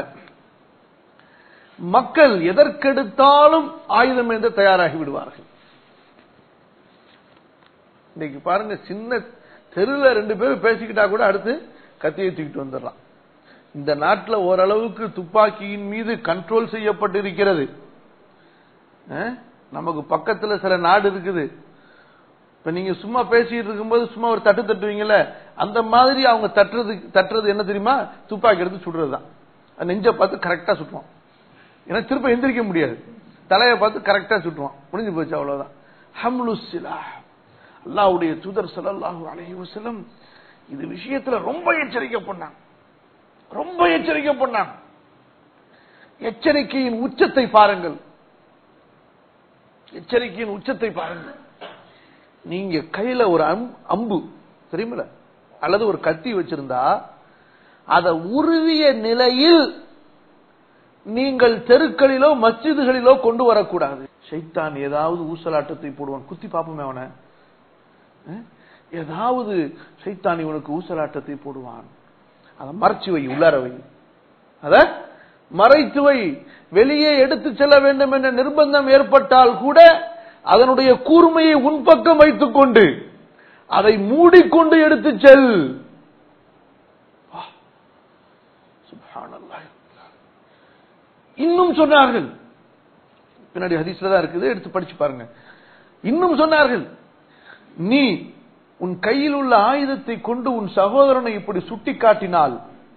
மக்கள் எதற்கெடுத்தாலும் ஆயுதம் என்று தயாராகி விடுவார்கள் இன்னைக்கு பாருங்க சின்ன தெருல ரெண்டு பேரும் பேசிக்கிட்டா கூட அடுத்து கத்தியை தூக்கிட்டு வந்துடலாம் இந்த நாட்டில் ஓரளவுக்கு துப்பாக்கியின் மீது கண்ட்ரோல் செய்யப்பட்டிருக்கிறது அஹ், நமக்கு பக்கத்துல சில நாடு இருக்குது இப்ப நீங்க சும்மா பேசிட்டு இருக்கும்போது சும்மா ஒரு தட்டு தட்டுவீங்கல்ல அந்த மாதிரி அவங்க தட்டுறது தட்டுறது என்ன தெரியுமா துப்பாக்கி எடுத்து சுடுறதுதான் அது நெஞ்ச பார்த்து கரெக்டா சுட்டுவான் ஏன்னா திரும்ப எந்திரிக்க முடியாது தலையை பார்த்து கரெக்டா சுட்டுவான் முடிஞ்சு போச்சு அவ்வளவுதான் ஹம்லு சிலாஹ் அல்லாஹ்வுடைய தூதர் ஸல்லல்லாஹு அலைஹி வஸல்லம் இது விஷயத்துல ரொம்ப எச்சரிக்கை பண்ணாங்க ரொம்ப எச்சரிக்கை பண்ணாங்க எச்சரிக்கையின் உச்சத்தை பாருங்கள் எச்சரிக்கையின் உச்சத்தை பாருங்கள் நீங்க கையில ஒரு அம்- அம்பு தெரியுமில அல்லது ஒரு கத்தி வச்சிருந்தா அத உருவிய நிலையில் நீங்கள் தெருக்களிலோ மஸ்ஜிதுகளிலோ கொண்டு வரக்கூடாது ஷைத்தான் ஏதாவது ஊசலாட்டத்தை போடுவான் குத்தி பார்ப்போமே அவனை அஹ்? ஏதாவது சைத்தான் இவனுக்கு ஊசலாட்டத்தை போடுவான் அதை மறைச்சு வை உள்ளார வை அத மறைத்து வை வெளியே எடுத்து செல்ல வேண்டும் என்ற நிர்பந்தம் ஏற்பட்டால் கூட அதனுடைய கூர்மையை உன் பக்கம் வைத்துக் கொண்டு அதை மூடிக்கொண்டு எடுத்து செல் வா. சுப்ஹானல்லாஹ். இன்னும் சொன்னார்கள் பின்னாடி ஹதீஸ்ல தான் இருக்குது எடுத்து படிச்சு பாருங்க இன்னும் சொன்னார்கள் நீ உன் கையில் உள்ள ஆயுதத்தை கொண்டு உன் சகோதரனை இப்படி சுட்டி காட்டினால்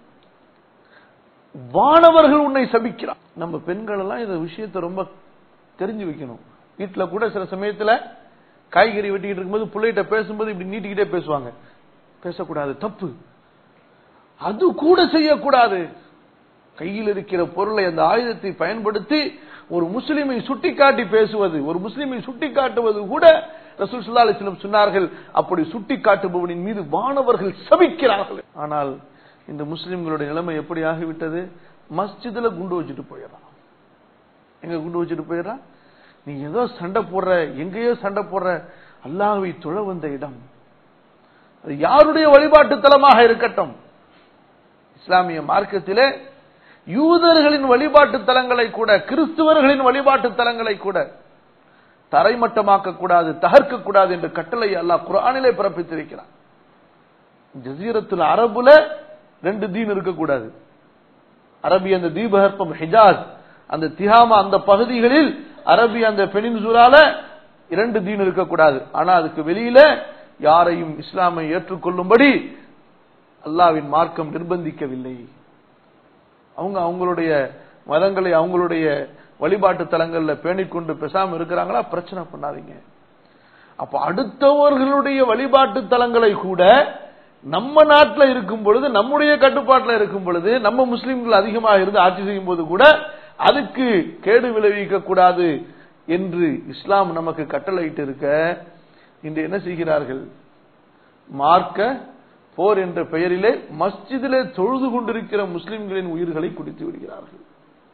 வானவர்கள் உன்னை சபிக்கிறான் நம்ம பெண்கள் எல்லாம் இந்த விஷயத்தை ரொம்ப தெரிஞ்சு வைக்கணும் வீட்டுல கூட சில சமயத்துல காய்கறி வெட்டிக்கிட்டு இருக்கும்போது பிள்ளைகிட்ட பேசும்போது இப்படி நீட்டிக்கிட்டே பேசுவாங்க பேசக்கூடாது தப்பு அது கூட செய்யக்கூடாது கையில் இருக்கிற பொருளை அந்த ஆயுதத்தை பயன்படுத்தி ஒரு முஸ்லிமை சுட்டிக்காட்டி பேசுவது ஒரு முஸ்லிமை சுட்டிக்காட்டுவது கூட ரசூல் ஸல்லல்லாஹு அலைஹி வஸல்லம் சொன்னார்கள் அப்படி சுட்டிக்காட்டுபவனின் மீது வானவர்கள் சபிக்கிறார்கள் ஆனால் இந்த முஸ்லிம்களுடைய நிலைமை எப்படி ஆகிவிட்டது மஸ்ஜிதுல குண்டு வச்சுட்டு போயிடறான் எங்க குண்டு வச்சுட்டு போயிடறான் நீ ஏதோ சண்டை போடுற எங்கேயோ சண்டை போடுற அல்லாஹ்வை தொழ வந்த இடம் அது யாருடைய வழிபாட்டு தலமாக இருக்கட்டும் இஸ்லாமிய மார்க்கத்திலே யூதர்களின் வழிபாட்டு தலங்களை கூட கிறிஸ்துவர்களின் வழிபாட்டு தலங்களை கூட தரைமட்டமாக்க கூடாது தகர்க்க கூடாது என்ற கட்டளை அல்லாஹ் குர்ஆனிலே பிறப்பித்திருக்கிறான் ஜசீரத்துல் அரபுல ரெண்டு தீன் இருக்கக்கூடாது அரபி அந்த தீபகற்பம் ஹிஜாஸ் அந்த திஹாமா அந்த பகுதிகளில் அரபி அந்த பெனின்சுலால இரண்டு தீன் இருக்கக்கூடாது ஆனா அதுக்கு வெளியில யாரையும் இஸ்லாமை ஏற்றுக்கொள்ளும்படி அல்லாவின் மார்க்கம் நிர்பந்திக்கவில்லை அவங்க அவங்களுடைய மதங்களை அவங்களுடைய வழிபாட்டு தலங்கள்ல பேணிக்கொண்டு பேசாம இருக்கிறாங்களா பிரச்சனை பண்ணாதீங்க அப்ப அடுத்தவர்களுடைய வழிபாட்டு தலங்களை கூட நம்ம நாட்டுல இருக்கும் பொழுது நம்முடைய கட்டுப்பாட்டுல இருக்கும் பொழுது நம்ம முஸ்லிம்கள் அதிகமாக இருந்து ஆட்சி செய்யும் போது கூட அதுக்கு கேடு விளைவிக்க கூடாது என்று இஸ்லாம் நமக்கு கட்டளையிட்டு இருக்க இன்று என்ன செய்கிறார்கள் மார்க்க போர் என்ற பெயரிலே மஸ்ஜிதிலே தொழுது கொண்டிருக்கிற முஸ்லிம்களின் உயிர்களை குடித்து விடுகிறார்கள்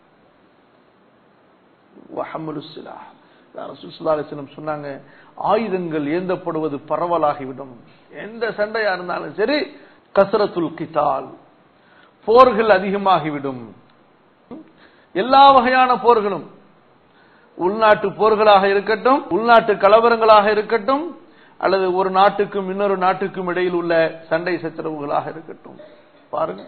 வஹம்முலு ஸிலாஹ். யா ரசூல் ஸல்லல்லாஹு அலைஹி வஸல்லம் சொன்னாங்க ஆயுதங்கள் ஏந்தப்படுவது பரவலாகிவிடும் எந்த சண்டையா இருந்தாலும் சரி கசரத்துல் கிதால் போர்கள் அதிகமாகிவிடும் எல்லா வகையான போர்களும் உள்நாட்டு போர்களாக இருக்கட்டும் உள்நாட்டு கலவரங்களாக இருக்கட்டும் அல்லது ஒரு நாட்டுக்கும் இன்னொரு நாட்டுக்கும் இடையில் உள்ள சண்டை சச்சரவுகளாக இருக்கட்டும் பாருங்க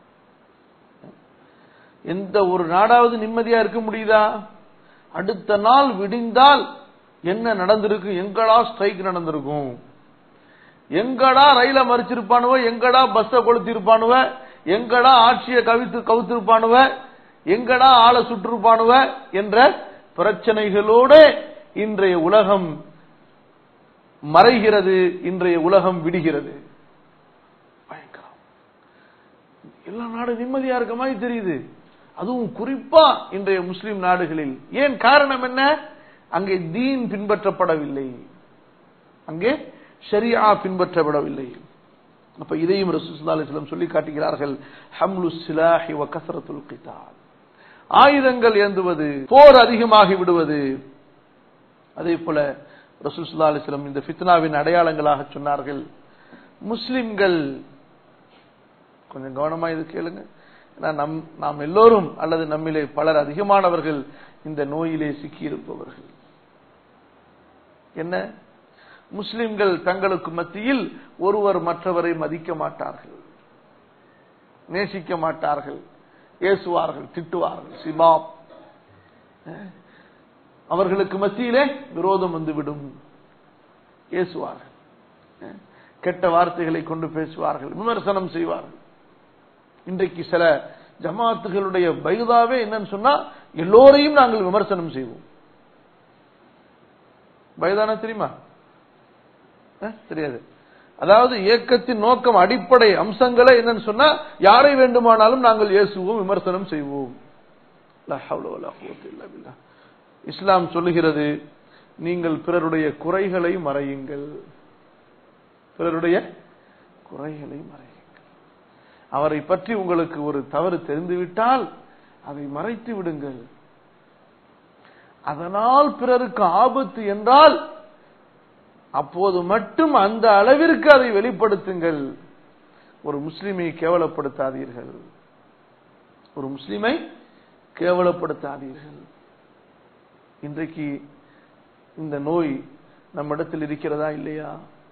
எந்த ஒரு நாடாவது நிம்மதியா இருக்க முடியுதா அடுத்த நாள் விடிந்தால் என்ன நடந்திருக்கும் எங்கடா ஸ்ட்ரைக் நடந்திருக்கும் எங்கடா ரயில மறிச்சிருப்பானுவ எங்கடா பஸ்ஸ கொளுத்திருப்பானுவ எங்கடா ஆட்சியை கவித்து கவுத்திருப்பானுவ எங்கடா ஆளை சுற்றிருப்பானுவ என்ற பிரச்சனைகளோடு இன்றைய உலகம் மறைகிறது இன்றைய உலகம் விடுகிறது பயங்கரம் எல்லா நாடும் நிம்மதியா இருக்க மாதிரி தெரியுது அதுவும் குறிப்பா இன்றைய முஸ்லிம் நாடுகளில் ஏன் காரணம் என்ன அங்கே தீன் பின்பற்றப்படவில்லை அங்கே ஷரியா பின்பற்றப்படவில்லை அப்ப இதையும் ரசூலுல்லாஹி அலைஹி வஸல்லம் சொல்லி காட்டுகிறார்கள் ஹம்லு சிலாஹி வ கஸரத்துல் கிதால் ஆயுதங்கள் ஏந்துவது போர் அதிகமாகி விடுவது அதே போல ரசூல் சுல்லா அலிஸ்லம் இந்த ஃபித்னாவின் அடையாளங்களாக சொன்னார்கள் முஸ்லிம்கள் கொஞ்சம் கவனமா இது கேளுங்க ஏன்னா நம் நாம் எல்லோரும் அல்லது நம்மிலே பலர் அதிகமானவர்கள் இந்த நோயிலே சிக்கியிருப்பவர்கள் என்ன முஸ்லிம்கள் தங்களுக்கு மத்தியில் ஒருவர் மற்றவரை மதிக்க மாட்டார்கள் நேசிக்க மாட்டார்கள் ஏசுவார்கள் திட்டுவார்கள் சிபாப் அவர்களுக்கு மத்தியிலே விரோதம் வந்துவிடும் ஏசுவார்கள் கெட்ட வார்த்தைகளை கொண்டு பேசுவார்கள் விமர்சனம் செய்வார்கள் இன்றைக்கு சில ஜமாத்துகளுடைய பைதாவே என்னன்னு சொன்னா எல்லோரையும் நாங்கள் விமர்சனம் செய்வோம் பைதானா தெரியுமா தெரியாது அதாவது இயக்கத்தின் நோக்கம் அடிப்படை அம்சங்களே என்னன்னு சொன்னா யாரை வேண்டுமானாலும் நாங்கள் இயேசுவோம் விமர்சனம் செய்வோம் இஸ்லாம் சொல்லுகிறது நீங்கள் பிறருடைய குறைகளை மறையுங்கள் பிறருடைய குறைகளை மறையுங்கள் அவரை பற்றி உங்களுக்கு ஒரு தவறு தெரிந்துவிட்டால் அதை மறைத்து விடுங்கள் அதனால் பிறருக்கு ஆபத்து என்றால் அப்போது மட்டும் அந்த அளவிற்கு அதை வெளிப்படுத்துங்கள் ஒரு முஸ்லிமை கேவலப்படுத்தாதீர்கள் ஒரு முஸ்லிமை கேவலப்படுத்தாதீர்கள் இன்றைக்கு இந்த நோய் நம்மிடத்தில் இருக்கிறதா இல்லையா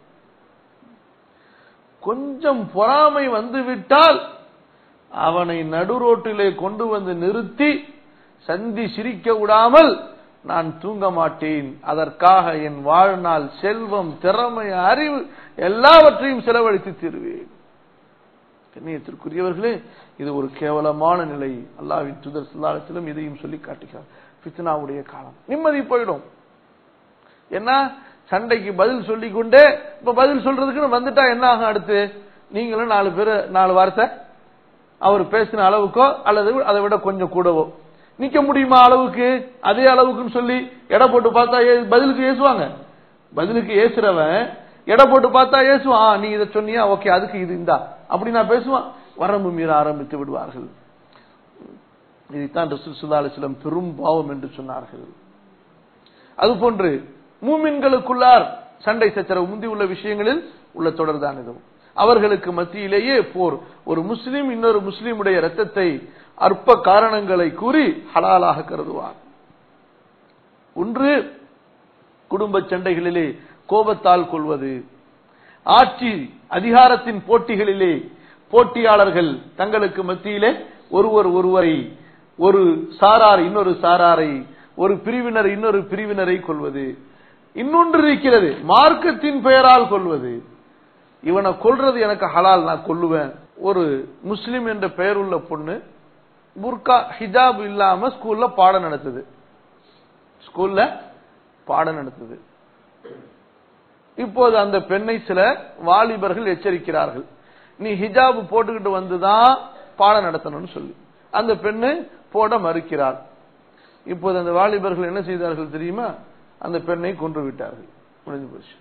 கொஞ்சம் பொறாமை வந்துவிட்டால் அவனை நடுரோட்டிலே கொண்டு வந்து நிறுத்தி சந்தி சிரிக்க விடாமல் நான் தூங்க மாட்டேன் அதற்காக என் வாழ்நாள் செல்வம் திறமை அறிவு எல்லாவற்றையும் செலவழித்து தீருவேன் கண்ணியத்திற்குரியவர்களே இது ஒரு கேவலமான நிலை அல்லாவின் துதர் சொல்லாலத்திலும் இதையும் சொல்லி காட்டுகிறார் பித்னாவுடைய காலம் நிம்மதி போயிடும் என்ன சண்டைக்கு பதில் சொல்லிக் கொண்டே இப்ப பதில் சொல்றதுக்குன்னு வந்துட்டா என்ன ஆகும் அடுத்து நீங்களும் நாலு பேர் நாலு வார்த்தை அவர் பேசின அளவுக்கோ அல்லது அதை விட கொஞ்சம் கூடவோ நிக்க முடியுமா அளவுக்கு அதே அளவுக்குன்னு சொல்லி எடை போட்டு பார்த்தா பதிலுக்கு ஏசுவாங்க பதிலுக்கு ஏசுறவன் எடை போட்டு பார்த்தா ஏசுவான் நீ இதை சொன்னியா ஓகே அதுக்கு இது இந்தா அப்படி நான் பேசுவான் வரம்பு மீற ஆரம்பித்து விடுவார்கள் இதைத்தான் ரசூல் சுல்லா அலிஸ்லம் பெரும் பாவம் என்று சொன்னார்கள் அதுபோன்று மூமின்களுக்குள்ளார் சண்டை சச்சரவு முந்தி உள்ள விஷயங்களில் உள்ள தொடர்தான் இதுவும் அவர்களுக்கு மத்தியிலேயே போர் ஒரு முஸ்லீம் இன்னொரு முஸ்லீமுடைய ரத்தத்தை அற்ப காரணங்களை கூறி ஹலாலாக கருதுவார் ஒன்று குடும்ப சண்டைகளிலே கோபத்தால் கொள்வது ஆட்சி அதிகாரத்தின் போட்டிகளிலே போட்டியாளர்கள் தங்களுக்கு மத்தியிலே ஒருவர் ஒருவரை ஒரு சாரார் இன்னொரு சாராரை ஒரு பிரிவினர் இன்னொரு பிரிவினரை கொள்வது இன்னொன்று இருக்கிறது மார்க்கத்தின் பெயரால் கொள்வது இவனை கொல்றது எனக்கு ஹலால் நான் கொல்லுவேன் ஒரு முஸ்லிம் என்ற பெயர் உள்ள பொண்ணு புர்கா ஹிஜாப் இல்லாம ஸ்கூல்ல பாடம் நடத்துது ஸ்கூல்ல பாடம் நடத்துது இப்போது அந்த பெண்ணை சில வாலிபர்கள் எச்சரிக்கிறார்கள் நீ ஹிஜாப் போட்டுக்கிட்டு வந்துதான் பாடம் நடத்தணும்னு சொல்லி அந்த பெண்ணு போட மறுக்கிறார் இப்போது அந்த வாலிபர்கள் என்ன செய்தார்கள் தெரியுமா அந்த பெண்ணை கொன்று விட்டார்கள் முடிஞ்சு போச்சு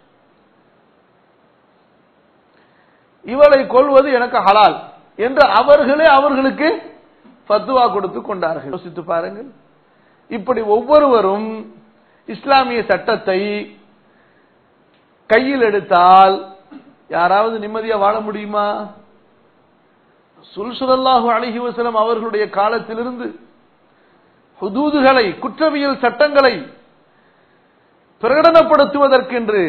இவளை கொள்வது எனக்கு ஹலால் என்று அவர்களே அவர்களுக்கு பத்துவா கொடுத்து கொண்டார்கள் யோசித்து பாருங்கள் இப்படி ஒவ்வொருவரும் இஸ்லாமிய சட்டத்தை கையில் எடுத்தால் யாராவது நிம்மதியா வாழ முடியுமா சுல்சுல்லாஹு அழகி வசலம் அவர்களுடைய காலத்திலிருந்து ஹுதூதுகளை குற்றவியல் சட்டங்களை பிரகடனப்படுத்துவதற்கென்று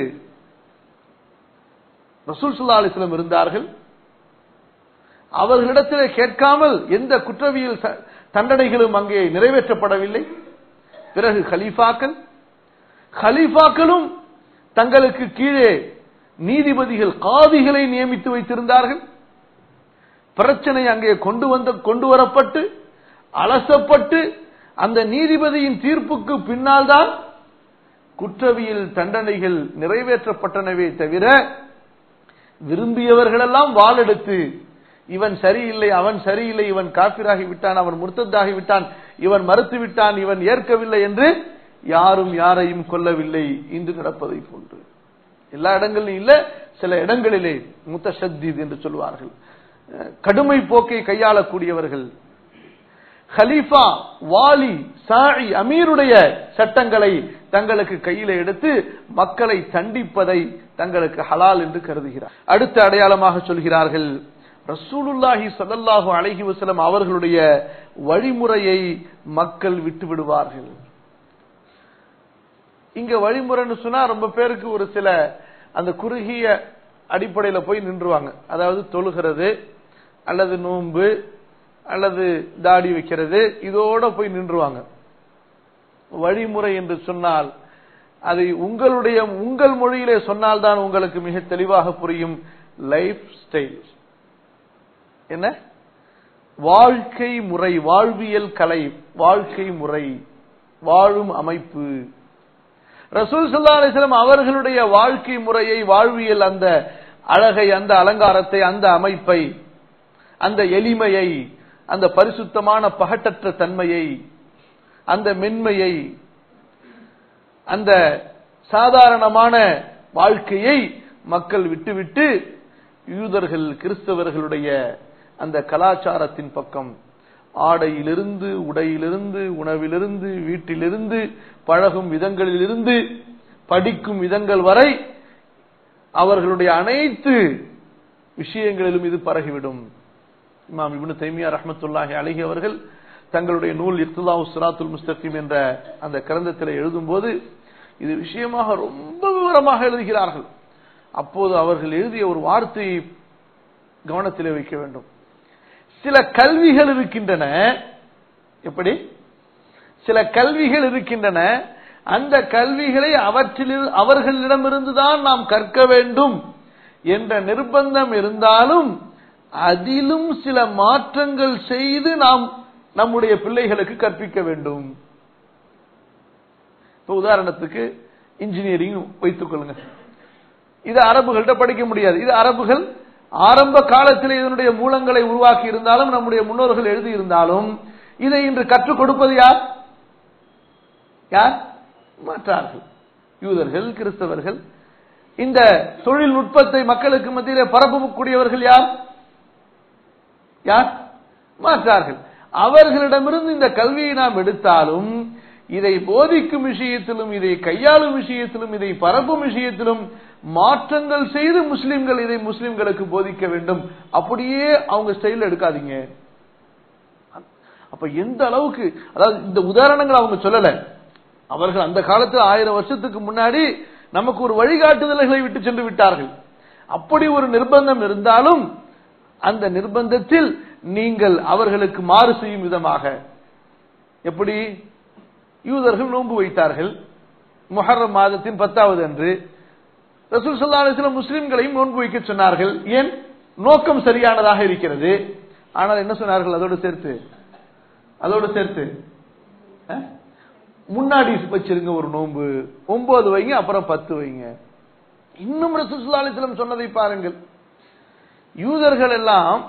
ரசூல் சுல்லா அலிஸ்லம் இருந்தார்கள் அவர்களிடத்திலே கேட்காமல் எந்த குற்றவியல் தண்டனைகளும் அங்கே நிறைவேற்றப்படவில்லை பிறகு ஹலீஃபாக்கள் ஹலீஃபாக்களும் தங்களுக்கு கீழே நீதிபதிகள் காதிகளை நியமித்து வைத்திருந்தார்கள் பிரச்சனை அங்கே கொண்டு வந்த கொண்டு வரப்பட்டு அலசப்பட்டு அந்த நீதிபதியின் தீர்ப்புக்கு பின்னால் தான் குற்றவியல் தண்டனைகள் நிறைவேற்றப்பட்டனவே தவிர விரும்பியவர்களெல்லாம் வாளெடுத்து இவன் சரியில்லை அவன் சரியில்லை இவன் காபிராகி விட்டான் அவன் முர்த்தத்தாகி விட்டான் இவன் மறுத்து விட்டான் இவன் ஏற்கவில்லை என்று யாரும் யாரையும் கொல்லவில்லை இன்று நடப்பதை போன்று எல்லா இடங்களிலும் இல்ல சில இடங்களிலே முத்தஷத்தீத் என்று சொல்வார்கள் அஹ் கடுமை போக்கை கையாளக்கூடியவர்கள் ஹலீஃபா வாலி சாயி அமீருடைய சட்டங்களை தங்களுக்கு கையில எடுத்து மக்களை தண்டிப்பதை தங்களுக்கு ஹலால் என்று கருதுகிறார் அடுத்த அடையாளமாக சொல்கிறார்கள் ரசூலுல்லாஹி ஸல்லல்லாஹு அலைஹி வஸல்லம் அவர்களுடைய வழிமுறையை மக்கள் விட்டு விடுவார்கள் இங்க வழிமுறைன்னு சொன்னா ரொம்ப பேருக்கு ஒரு சில அந்த குறுகிய அடிப்படையில போய் நின்றுவாங்க அதாவது தொழுகிறது அல்லது நோன்பு அல்லது தாடி வைக்கிறது இதோட போய் நின்றுவாங்க வழிமுறை என்று சொன்னால் அதை உங்களுடைய உங்கள் மொழியிலே சொன்னால்தான் உங்களுக்கு மிக தெளிவாக புரியும் லைஃப் ஸ்டைல் என்ன வாழ்க்கை முறை வாழ்வியல் கலை வாழ்க்கை முறை வாழும் அமைப்பு ரசூல் சல்லா அலிஸ்லாம் அவர்களுடைய வாழ்க்கை முறையை வாழ்வியல் அந்த அழகை அந்த அலங்காரத்தை அந்த அமைப்பை அந்த எளிமையை அந்த பரிசுத்தமான பகட்டற்ற தன்மையை அந்த மென்மையை அந்த சாதாரணமான வாழ்க்கையை மக்கள் விட்டுவிட்டு யூதர்கள் கிறிஸ்தவர்களுடைய அந்த கலாச்சாரத்தின் பக்கம் ஆடையிலிருந்து உடையிலிருந்து உணவிலிருந்து வீட்டிலிருந்து பழகும் விதங்களிலிருந்து படிக்கும் விதங்கள் வரை அவர்களுடைய அனைத்து விஷயங்களிலும் இது பரகிவிடும் இமாம் இப்னு தைமியா ரஹ்மத்துல்லாஹி அலைஹி அவர்கள் தங்களுடைய நூல் இர்த்துல்லாஹு சிராத்துல் முஸ்தகிம் என்ற அந்த கிரந்தத்தில் எழுதும்போது இது விஷயமாக ரொம்ப விவரமாக எழுதுகிறார்கள் அப்போது அவர்கள் எழுதிய ஒரு வார்த்தையை கவனத்தில் வைக்க வேண்டும் சில கல்விகள் இருக்கின்றன எப்படி சில கல்விகள் இருக்கின்றன அந்த கல்விகளை அவற்றில் அவர்களிடமிருந்துதான் நாம் கற்க வேண்டும் என்ற நிர்பந்தம் இருந்தாலும் அதிலும் சில மாற்றங்கள் செய்து நாம் நம்முடைய பிள்ளைகளுக்கு கற்பிக்க வேண்டும் இப்ப உதாரணத்துக்கு இன்ஜினியரிங் வைத்துக் கொள்ளுங்க இது அரபுகள்கிட்ட படிக்க முடியாது இது அரபுகள் ஆரம்ப காலத்தில் இதனுடைய மூலங்களை உருவாக்கி இருந்தாலும் நம்முடைய முன்னோர்கள் எழுதியிருந்தாலும் இதை இன்று கற்றுக் கொடுப்பது யார் யார் மாற்றார்கள் யூதர்கள் கிறிஸ்தவர்கள் இந்த தொழில்நுட்பத்தை மக்களுக்கு மத்தியிலே பரப்பக்கூடியவர்கள் யார் யார் மாற்றார்கள் அவர்களிடமிருந்து இந்த கல்வியை நாம் எடுத்தாலும் இதை போதிக்கும் விஷயத்திலும் இதை கையாளும் விஷயத்திலும் இதை பரப்பும் விஷயத்திலும் மாற்றங்கள் செய்து முஸ்லிம்கள் இதை முஸ்லிம்களுக்கு போதிக்க வேண்டும் அப்படியே அவங்க ஸ்டைல் எடுக்காதீங்க அப்ப எந்த அளவுக்கு அதாவது இந்த உதாரணங்கள் அவங்க சொல்லல அவர்கள் அந்த காலத்தில் ஆயிரம் வருஷத்துக்கு முன்னாடி நமக்கு ஒரு வழிகாட்டுதல்களை விட்டு சென்று விட்டார்கள் அப்படி ஒரு நிர்பந்தம் இருந்தாலும் அந்த நிர்பந்தத்தில் நீங்கள் அவர்களுக்கு மாறு செய்யும் விதமாக எப்படி யூதர்கள் நோன்பு வைத்தார்கள் முஹர்ரம் மாதத்தின் பத்தாவது அன்று ரசூல் சல்லா அலிஸ்லாம் முஸ்லிம்களையும் நோன்பு வைக்க சொன்னார்கள் ஏன் நோக்கம் சரியானதாக இருக்கிறது ஆனால் என்ன சொன்னார்கள் அதோடு சேர்த்து அதோடு சேர்த்து அஹ், முன்னாடி வச்சிருங்க ஒரு நோன்பு ஒன்பது வைங்க அப்புறம் பத்து வைங்க இன்னும் ரசூல் சல்லா அலிஸ்லாம் சொன்னதை பாருங்கள் யூதர்கள் எல்லாம்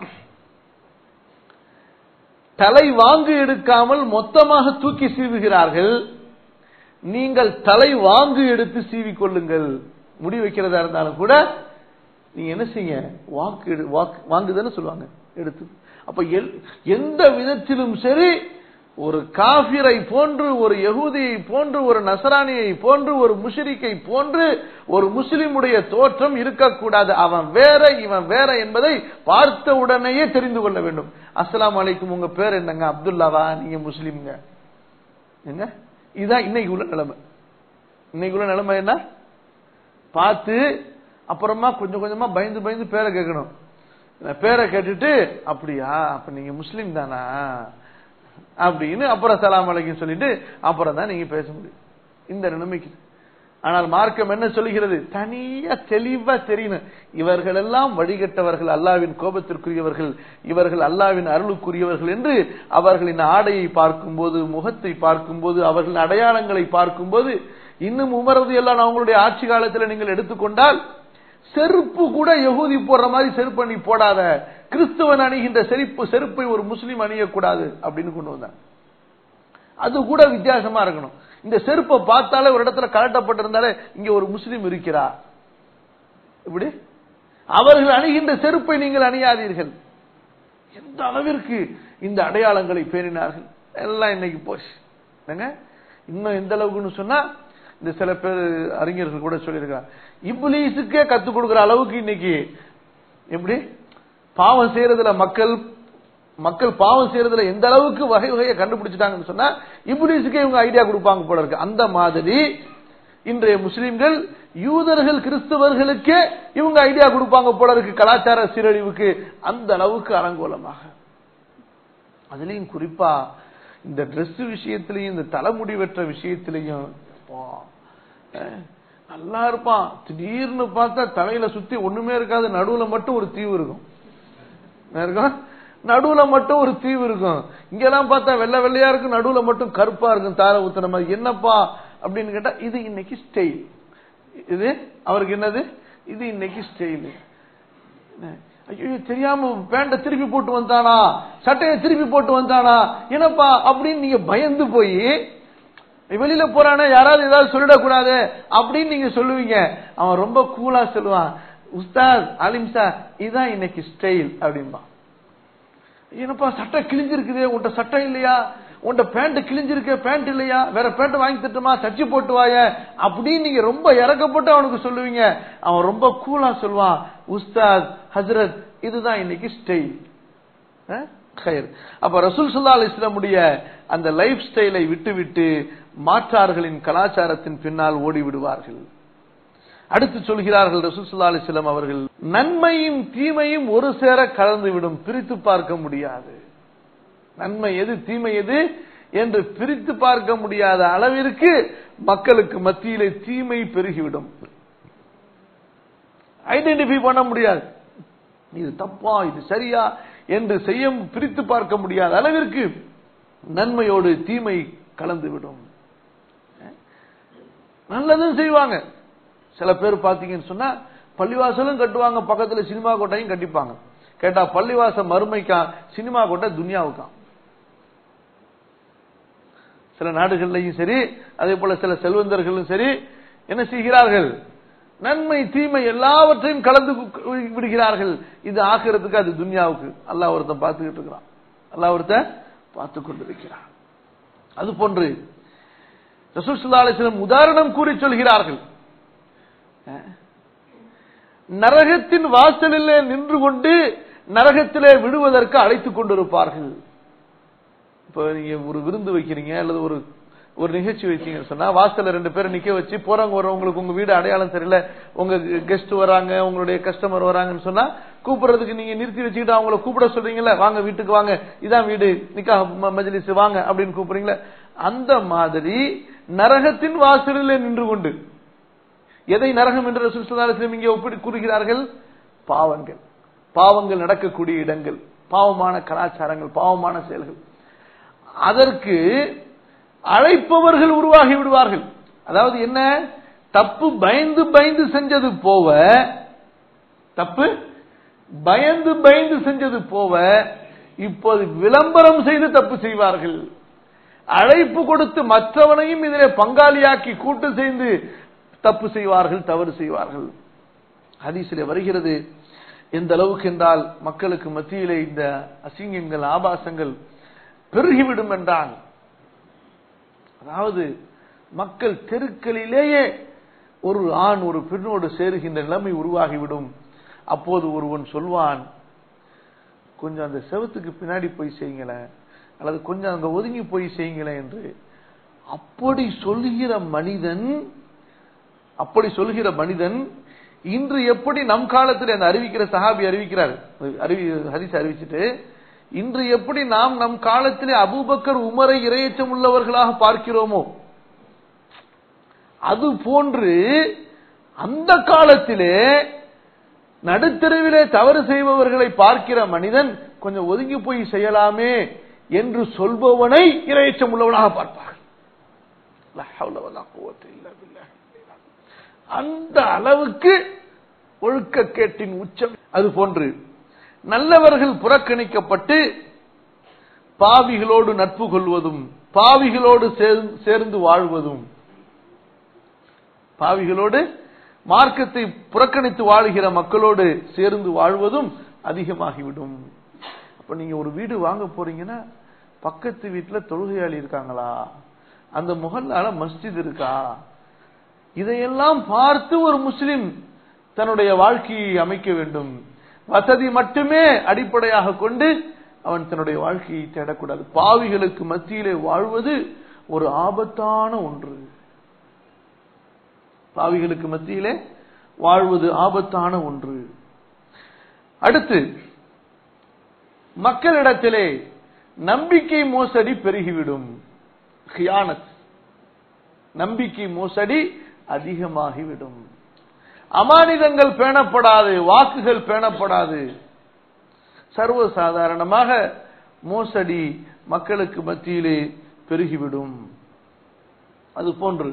தலை வாங்கு எடுக்காமல் மொத்தமாக தூக்கி சீவுகிறார்கள் நீங்கள் தலை வாங்கு எடுத்து சீவிக் கொள்ளுங்கள் முடி வைக்கிறதா இருந்தாலும் கூட நீங்க என்ன செய்யுங்க வாக்கு எடு வாக்கு வாங்குதானே சொல்லுவாங்க எடுத்து அப்ப எல்- எந்த விதத்திலும் சரி ஒரு காபிரை போன்று ஒரு யகூதியை போன்று ஒரு நசரானியை போன்று ஒரு முஷரிக்கை போன்று ஒரு முஸ்லிமுடைய தோற்றம் இருக்கக்கூடாது அவன் வேற இவன் வேற என்பதை பார்த்த உடனேயே தெரிந்து கொள்ள வேண்டும் அஸ்ஸலாமு அலைக்கும் உங்க பேர் என்னங்க அப்துல்லாவா நீங்க முஸ்லிம்ங்க என்ன இதுதான் இன்னைக்கு உள்ள நிலைமை இன்னைக்கு உள்ள நிலைமை என்ன பார்த்து அப்புறமா கொஞ்சம் கொஞ்சமா பயந்து பயந்து பேரை கேட்கணும் பேரை கேட்டுட்டு அப்படியா அப்ப நீங்க முஸ்லீம் தானா அப்படின்னு அப்புறம் சலாம் அலைக்கும் சொல்லிட்டு அப்புறம் தான் நீங்க பேச முடியும் இந்த நிலைமைக்கு ஆனால் மார்க்கம் என்ன சொல்லுகிறது தனியா தெளிவா தெரியணும் இவர்கள் எல்லாம் வழிகட்டவர்கள் அல்லாவின் கோபத்திற்குரியவர்கள் இவர்கள் அல்லாவின் அருளுக்குரியவர்கள் என்று அவர்களின் ஆடையை பார்க்கும்போது முகத்தை பார்க்கும்போது அவர்களின் அடையாளங்களை பார்க்கும்போது இன்னும் உமரது எல்லாம் அவங்களுடைய ஆட்சி காலத்தில் நீங்கள் எடுத்துக்கொண்டால் செருப்பு கூட யகூதி போடுற மாதிரி செருப்பு நீ போடாத கிறிஸ்துவன் அணிகின்ற செருப்பு செருப்பை ஒரு முஸ்லீம் அணியக்கூடாது அப்படின்னு கொண்டு வந்தாங்க அது கூட வித்தியாசமா இருக்கணும் இந்த செருப்பை பார்த்தாலே ஒரு இடத்துல கலட்டப்பட்டிருந்தாலே இங்க ஒரு முஸ்லீம் இருக்கிறா இப்படி அவர்கள் அணிகின்ற செருப்பை நீங்கள் அணியாதீர்கள் எந்த அளவிற்கு இந்த அடையாளங்களை பேணினார்கள் எல்லாம் இன்னைக்கு போச்சு என்னங்க இன்னும் எந்த அளவுக்குன்னு சொன்னா இந்த சில பேர் அறிஞர்கள் கூட சொல்லியிருக்காங்க இப்லீஸுக்கே கத்துக் கொடுக்கிற அளவுக்கு இன்னைக்கு எப்படி பாவம் செய்யறதுல மக்கள் மக்கள் பாவம் செய்யறதுல எந்த அளவுக்கு வகை வகையை கண்டுபிடிச்சிட்டாங்கன்னு சொன்னா இப்லீஸுக்கே இவங்க ஐடியா கொடுப்பாங்க போல இருக்கு அந்த மாதிரி இன்றைய முஸ்லிம்கள் யூதர்கள் கிறிஸ்தவர்களுக்கே இவங்க ஐடியா கொடுப்பாங்க போல இருக்கு கலாச்சார சீரழிவுக்கு அந்த அளவுக்கு அலங்கோலமாக அதுலயும் குறிப்பா இந்த Dress விஷயத்திலையும் இந்த தலைமுடி வெற்ற விஷயத்திலையும் அப்பா, அஹ், நல்லா இருப்பான் திடீர்னு பார்த்தா தலையில சுத்தி ஒண்ணுமே இருக்காது நடுவுல மட்டும் ஒரு தீவு இருக்கும் என்ன இருக்கும் நடுவுல மட்டும் ஒரு தீவு இருக்கும் இங்கெல்லாம் பார்த்தா வெள்ளை வெள்ளையா இருக்கும் நடுவுல மட்டும் கருப்பா இருக்கும் தார ஊத்துன மாதிரி என்னப்பா அப்படின்னு கேட்டா இது இன்னைக்கு ஸ்டைல் இது அவருக்கு என்னது இது இன்னைக்கு ஸ்டைல் ஐயோ தெரியாம பேண்ட திருப்பி போட்டு வந்தானா சட்டையை திருப்பி போட்டு வந்தானா என்னப்பா அப்படின்னு நீங்க பயந்து போய் வெளியில போறானே யாராவது ஏதாவது சொல்லிடக்கூடாது அப்படின்னு நீங்க சொல்லுவீங்க அவன் ரொம்ப கூலா சொல்லுவான் உஸ்தாத் அலிம் சார் இதுதான் இன்னைக்கு ஸ்டைல் அப்படின்பா என்னப்பா சட்டை கிழிஞ்சிருக்குதே உன்கிட்ட சட்டை இல்லையா உன்கிட்ட பேண்ட் கிழிஞ்சிருக்கு பேண்ட் இல்லையா வேற பேண்ட் வாங்கி தட்டுமா தச்சு போட்டு வாய அப்படின்னு நீங்க ரொம்ப இறக்கப்பட்டு அவனுக்கு சொல்லுவீங்க அவன் ரொம்ப கூலா சொல்லுவான் உஸ்தாத் ஹசரத் இதுதான் இன்னைக்கு ஸ்டைல் கயிர் அப்ப ரசூல் சுல்லா அலிஸ்லமுடைய அந்த லைஃப் ஸ்டைலை விட்டுவிட்டு மாற்றார்களின் கலாச்சாரத்தின் பின்னால் ஓடி விடுவார்கள் அடுத்து சொல்கிறார்கள் ரசூல் சுல்லா அலிஸ்லாம் அவர்கள் நன்மையும் தீமையும் ஒரு சேர கலந்து விடும் பிரித்து பார்க்க முடியாது நன்மை எது தீமை எது என்று பிரித்து பார்க்க முடியாத அளவிற்கு மக்களுக்கு மத்தியிலே தீமை பெருகிவிடும் ஐடென்டிஃபை பண்ண முடியாது இது தப்பா இது சரியா என்று செய்ய பிரித்து பார்க்க முடியாத அளவிற்கு நன்மையோடு தீமை கலந்துவிடும் நல்லதும் செய்வாங்க சில பேர் பாத்தீங்கன்னு சொன்னா பள்ளிவாசலும் கட்டுவாங்க பக்கத்துல சினிமா கோட்டையும் கட்டிப்பாங்க கேட்டா பள்ளிவாசல் மறுமைக்கா சினிமா கோட்டை துனியாவுக்காம் சில நாடுகள்லையும் சரி அதே போல சில செல்வந்தர்களும் சரி என்ன செய்கிறார்கள் நன்மை தீமை எல்லாவற்றையும் கலந்து விடுகிறார்கள் இது ஆக்கிறதுக்கு அது துன்யாவுக்கு அல்லாஹ் ஒருத்தன் பார்த்துக்கிட்டு இருக்கிறான் அல்லாஹ் ஒருத்தன் பார்த்து கொண்டிருக்கிறான் அது போன்று ரசூசுல்லா அலிஸ்லம் உதாரணம் கூறி சொல்கிறார்கள் நரகத்தின் வாசலிலே நின்று கொண்டு நரகத்திலே விடுவதற்கு அழைத்துக் கொண்டிருப்பார்கள் இப்ப நீங்க ஒரு விருந்து வைக்கிறீங்க அல்லது ஒரு ஒரு நிகழ்ச்சி வச்சீங்கன்னு சொன்னா வாசல்ல ரெண்டு பேரும் நிக்க வச்சு போறவங்க வரவங்களுக்கு உங்க வீடு அடையாளம் தெரியல உங்க கெஸ்ட் வராங்க உங்களுடைய கஸ்டமர் வராங்கன்னு சொன்னா கூப்பிடுறதுக்கு நீங்க நிறுத்தி வச்சுக்கிட்டு அவங்கள கூப்பிட சொல்றீங்கல்ல வாங்க வீட்டுக்கு வாங்க இதான் வீடு நிக்கா மஜ்லிஸ் வாங்க அப்படின்னு கூப்பிடுறீங்களா அந்த மாதிரி நரகத்தின் வாசலில் நின்று கொண்டு எதை நரகம் என்று ரசூல் சுல்லாஸ்லம் இங்கே ஒப்பிட்டு கூறுகிறார்கள் பாவங்கள் பாவங்கள் நடக்கக்கூடிய இடங்கள் பாவமான கலாச்சாரங்கள் பாவமான செயல்கள் அதற்கு அழைப்பவர்கள் உருவாகி விடுவார்கள் அதாவது என்ன தப்பு பயந்து பயந்து செஞ்சது போவ தப்பு பயந்து பயந்து செஞ்சது போவ இப்போது விளம்பரம் செய்து தப்பு செய்வார்கள் அழைப்பு கொடுத்து மற்றவனையும் இதிலே பங்காளியாக்கி கூட்டு செய்து தப்பு செய்வார்கள் தவறு செய்வார்கள் ஹதீசிலே வருகிறது எந்த அளவுக்கு என்றால் மக்களுக்கு மத்தியிலே இந்த அசிங்கங்கள் ஆபாசங்கள் பெருகிவிடும் என்றால் அதாவது மக்கள் தெருக்களிலேயே ஒரு ஆண் ஒரு பெண்ணோடு சேருகின்ற நிலைமை உருவாகிவிடும் அப்போது ஒருவன் சொல்வான் கொஞ்சம் அந்த செவத்துக்கு பின்னாடி போய் செய்யுங்களேன் அல்லது கொஞ்சம் அங்க ஒதுங்கி போய் செய்யுங்களேன் என்று அப்படி சொல்லுகிற மனிதன் அப்படி சொல்கிற மனிதன் இன்று எப்படி நம் காலத்தில் அந்த அறிவிக்கிற சஹாபி அறிவிக்கிறார் அறிவி ஹரிசு அறிவிச்சுட்டு இன்று எப்படி நாம் நம் காலத்திலே அபூபக்கர் உமரை இரையச்சம் உள்ளவர்களாக பார்க்கிறோமோ அது போன்று அந்த காலத்திலே நடுத்தருவிலே தவறு செய்பவர்களை பார்க்கிற மனிதன் கொஞ்சம் ஒதுங்கி போய் செய்யலாமே என்று சொல்பவனை இரையச்சம் உள்ளவனாக பார்ப்பார்கள் அந்த அளவுக்கு ஒழுக்கக்கேட்டின் உச்சம் அது போன்று நல்லவர்கள் புறக்கணிக்கப்பட்டு பாவிகளோடு நட்பு கொள்வதும் பாவிகளோடு சேர்ந்து- சேர்ந்து வாழ்வதும் பாவிகளோடு மார்க்கத்தை புறக்கணித்து வாழுகிற மக்களோடு சேர்ந்து வாழ்வதும் அதிகமாகிவிடும் அப்ப நீங்க ஒரு வீடு வாங்க போறீங்கன்னா பக்கத்து வீட்டுல தொழுகையாளி இருக்காங்களா அந்த முகல்லால மஸ்ஜித் இருக்கா இதையெல்லாம் பார்த்து ஒரு முஸ்லிம் தன்னுடைய வாழ்க்கையை அமைக்க வேண்டும் வசதி மட்டுமே அடிப்படையாக கொண்டு அவன் தன்னுடைய வாழ்க்கையை தேடக்கூடாது பாவிகளுக்கு மத்தியிலே வாழ்வது ஒரு ஆபத்தான ஒன்று பாவிகளுக்கு மத்தியிலே வாழ்வது ஆபத்தான ஒன்று அடுத்து மக்களிடத்திலே நம்பிக்கை மோசடி பெருகிவிடும் ஹியானத் நம்பிக்கை மோசடி அதிகமாகிவிடும் அமானிதங்கள் பேணப்படாது வாக்குகள் பேணப்படாது சர்வசாதாரணமாக மோசடி மக்களுக்கு மத்தியிலே பெருகிவிடும் அது போன்று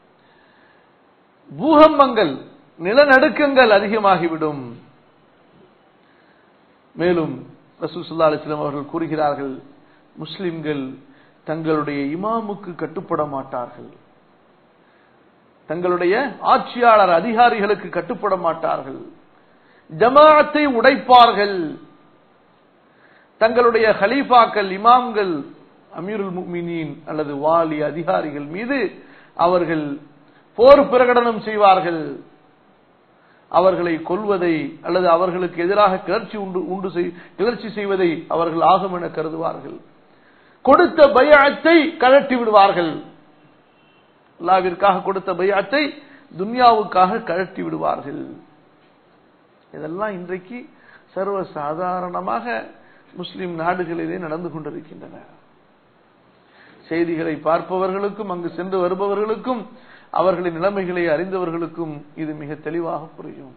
பூகம்பங்கள் நிலநடுக்கங்கள் அதிகமாகிவிடும் மேலும் ரசூசுல்லா அலிஸ்லாம் அவர்கள் கூறுகிறார்கள் முஸ்லிம்கள் தங்களுடைய இமாமுக்கு கட்டுப்பட மாட்டார்கள் தங்களுடைய ஆட்சியாளர் அதிகாரிகளுக்கு கட்டுப்பட மாட்டார்கள் ஜமாஅத்தை உடைப்பார்கள் தங்களுடைய ஹலீஃபாக்கள் இமாம்கள் அமீருல் முக்மினீன் அல்லது வாலி அதிகாரிகள் மீது அவர்கள் போர் பிரகடனம் செய்வார்கள் அவர்களை கொல்வதை அல்லது அவர்களுக்கு எதிராக கிளர்ச்சி உண்டு உண்டு செய்- கிளர்ச்சி செய்வதை அவர்கள் ஆகும் என கருதுவார்கள் கொடுத்த பயாத்தை கழட்டி விடுவார்கள் அல்லாவிற்காக கொடுத்த பையாத்தை துன்யாவுக்காக கழட்டி விடுவார்கள் இதெல்லாம் இன்றைக்கு சர்வ சாதாரணமாக முஸ்லிம் நாடுகளிலே நடந்து கொண்டிருக்கின்றன செய்திகளை பார்ப்பவர்களுக்கும் அங்கு சென்று வருபவர்களுக்கும் அவர்களின் நிலைமைகளை அறிந்தவர்களுக்கும் இது மிக தெளிவாக புரியும்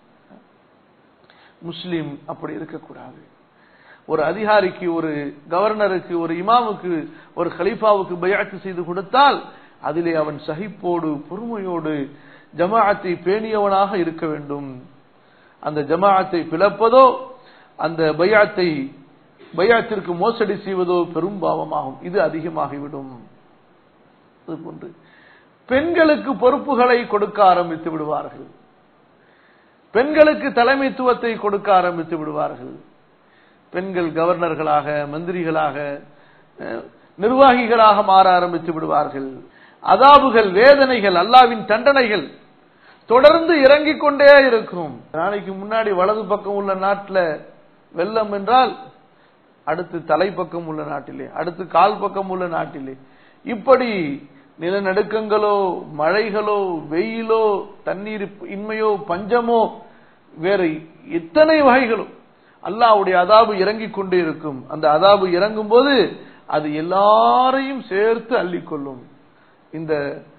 முஸ்லிம் அப்படி இருக்கக்கூடாது ஒரு அதிகாரிக்கு ஒரு கவர்னருக்கு ஒரு இமாமுக்கு ஒரு கலீஃபாவுக்கு பயாத்து செய்து கொடுத்தால் அதிலே அவன் சகிப்போடு பொறுமையோடு ஜமாஅத்தை பேணியவனாக இருக்க வேண்டும் அந்த ஜமாஅத்தை பிளப்பதோ அந்த பயாத்தை பயாத்திற்கு மோசடி செய்வதோ பெரும் பாவமாகும் இது அதிகமாகிவிடும் அது போன்று பெண்களுக்கு பொறுப்புகளை கொடுக்க ஆரம்பித்து விடுவார்கள் பெண்களுக்கு தலைமைத்துவத்தை கொடுக்க ஆரம்பித்து விடுவார்கள் பெண்கள் கவர்னர்களாக மந்திரிகளாக அஹ், நிர்வாகிகளாக மாற ஆரம்பித்து விடுவார்கள் அதாபுகள் வேதனைகள் அல்லாவின் தண்டனைகள் தொடர்ந்து இறங்கிக் கொண்டே இருக்கும் நாளைக்கு முன்னாடி வலது பக்கம் உள்ள நாட்டில் வெள்ளம் என்றால் அடுத்து தலைப்பக்கம் உள்ள நாட்டிலே அடுத்து கால் பக்கம் உள்ள நாட்டிலே இப்படி நிலநடுக்கங்களோ மழைகளோ வெயிலோ தண்ணீர் இன்மையோ பஞ்சமோ வேற எத்தனை வகைகளோ அல்லாஹ்வுடைய அதாபு இறங்கிக் கொண்டே இருக்கும் அந்த அதாபு இறங்கும் போது அது எல்லாரையும் சேர்த்து அள்ளிக்கொள்ளும் இந்த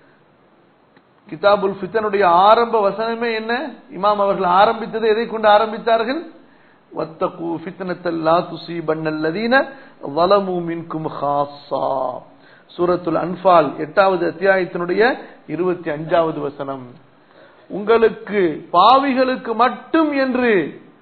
கிதாபுல் ஃபித்தனுடைய ஆரம்ப வசனமே என்ன இமாம் அவர்கள் ஆரம்பித்தது எதை கொண்டு ஆரம்பித்தார்கள் வத்தகு ஃபித்னத்தல் லா துஸீபன்னல்லதீன ظلموا منكم خاصة சூரத்துல் அன்ஃபால் எட்டாவது அத்தியாயத்தினுடைய இருபத்தி அஞ்சாவது வசனம் உங்களுக்கு பாவிகளுக்கு மட்டும் என்று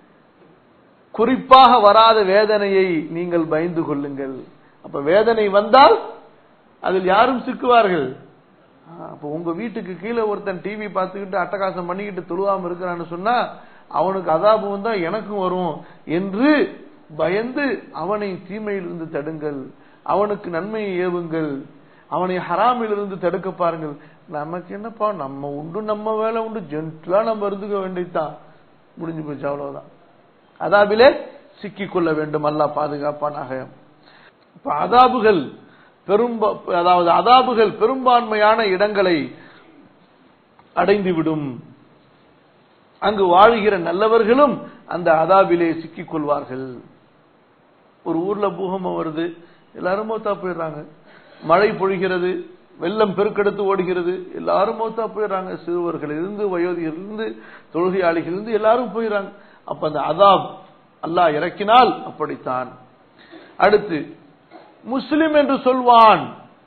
குறிப்பாக வராத வேதனையை நீங்கள் பயந்து கொள்ளுங்கள் அப்ப வேதனை வந்தால் அதில் யாரும் சிக்குவார்கள் ஆ, அப்ப உங்க வீட்டுக்கு கீழே ஒருத்தன் டிவி பார்த்துக்கிட்டு அட்டகாசம் பண்ணிக்கிட்டு தொழுவாம இருக்கிறான்னு சொன்னா அவனுக்கு அதாபு வந்தா எனக்கும் வரும் என்று பயந்து அவனை தீமையிலிருந்து தடுங்கள் அவனுக்கு நன்மையை ஏவுங்கள் அவனை ஹராமிலிருந்து தடுக்க பாருங்கள் நமக்கு என்னப்பா நம்ம உண்டு நம்ம வேலை உண்டு ஜென்டலா நம்ம இருந்துக்க வேண்டியதுதான் முடிஞ்சு போச்சு அவ்வளவுதான் அதாபிலே சிக்கிக் கொள்ள வேண்டும் அல்லாஹ் பாதுகாப்பானாக இப்ப அதாபுகள் பெரும்ப அதாவது அதாபுகள் பெரும்பான்மையான இடங்களை அடைந்துவிடும் அங்கு வாழுகிற நல்லவர்களும் அந்த அதாபிலே சிக்கிக் கொள்வார்கள் ஒரு ஊர்ல பூகம்பம் வருது எல்லாரும் மௌத்தா போயிடுறாங்க மழை பொழிகிறது வெள்ளம் பெருக்கெடுத்து ஓடுகிறது எல்லாரும் மௌத்தா போயிடுறாங்க சிறுவர்கள் இருந்து வயோதிகர் இருந்து தொழுகையாளிகள் இருந்து எல்லாரும் போயிடுறாங்க அப்ப அந்த அதாப் அல்லாஹ் இறக்கினால் அப்படித்தான் அடுத்து முஸ்லிம் என்று சொல்வான்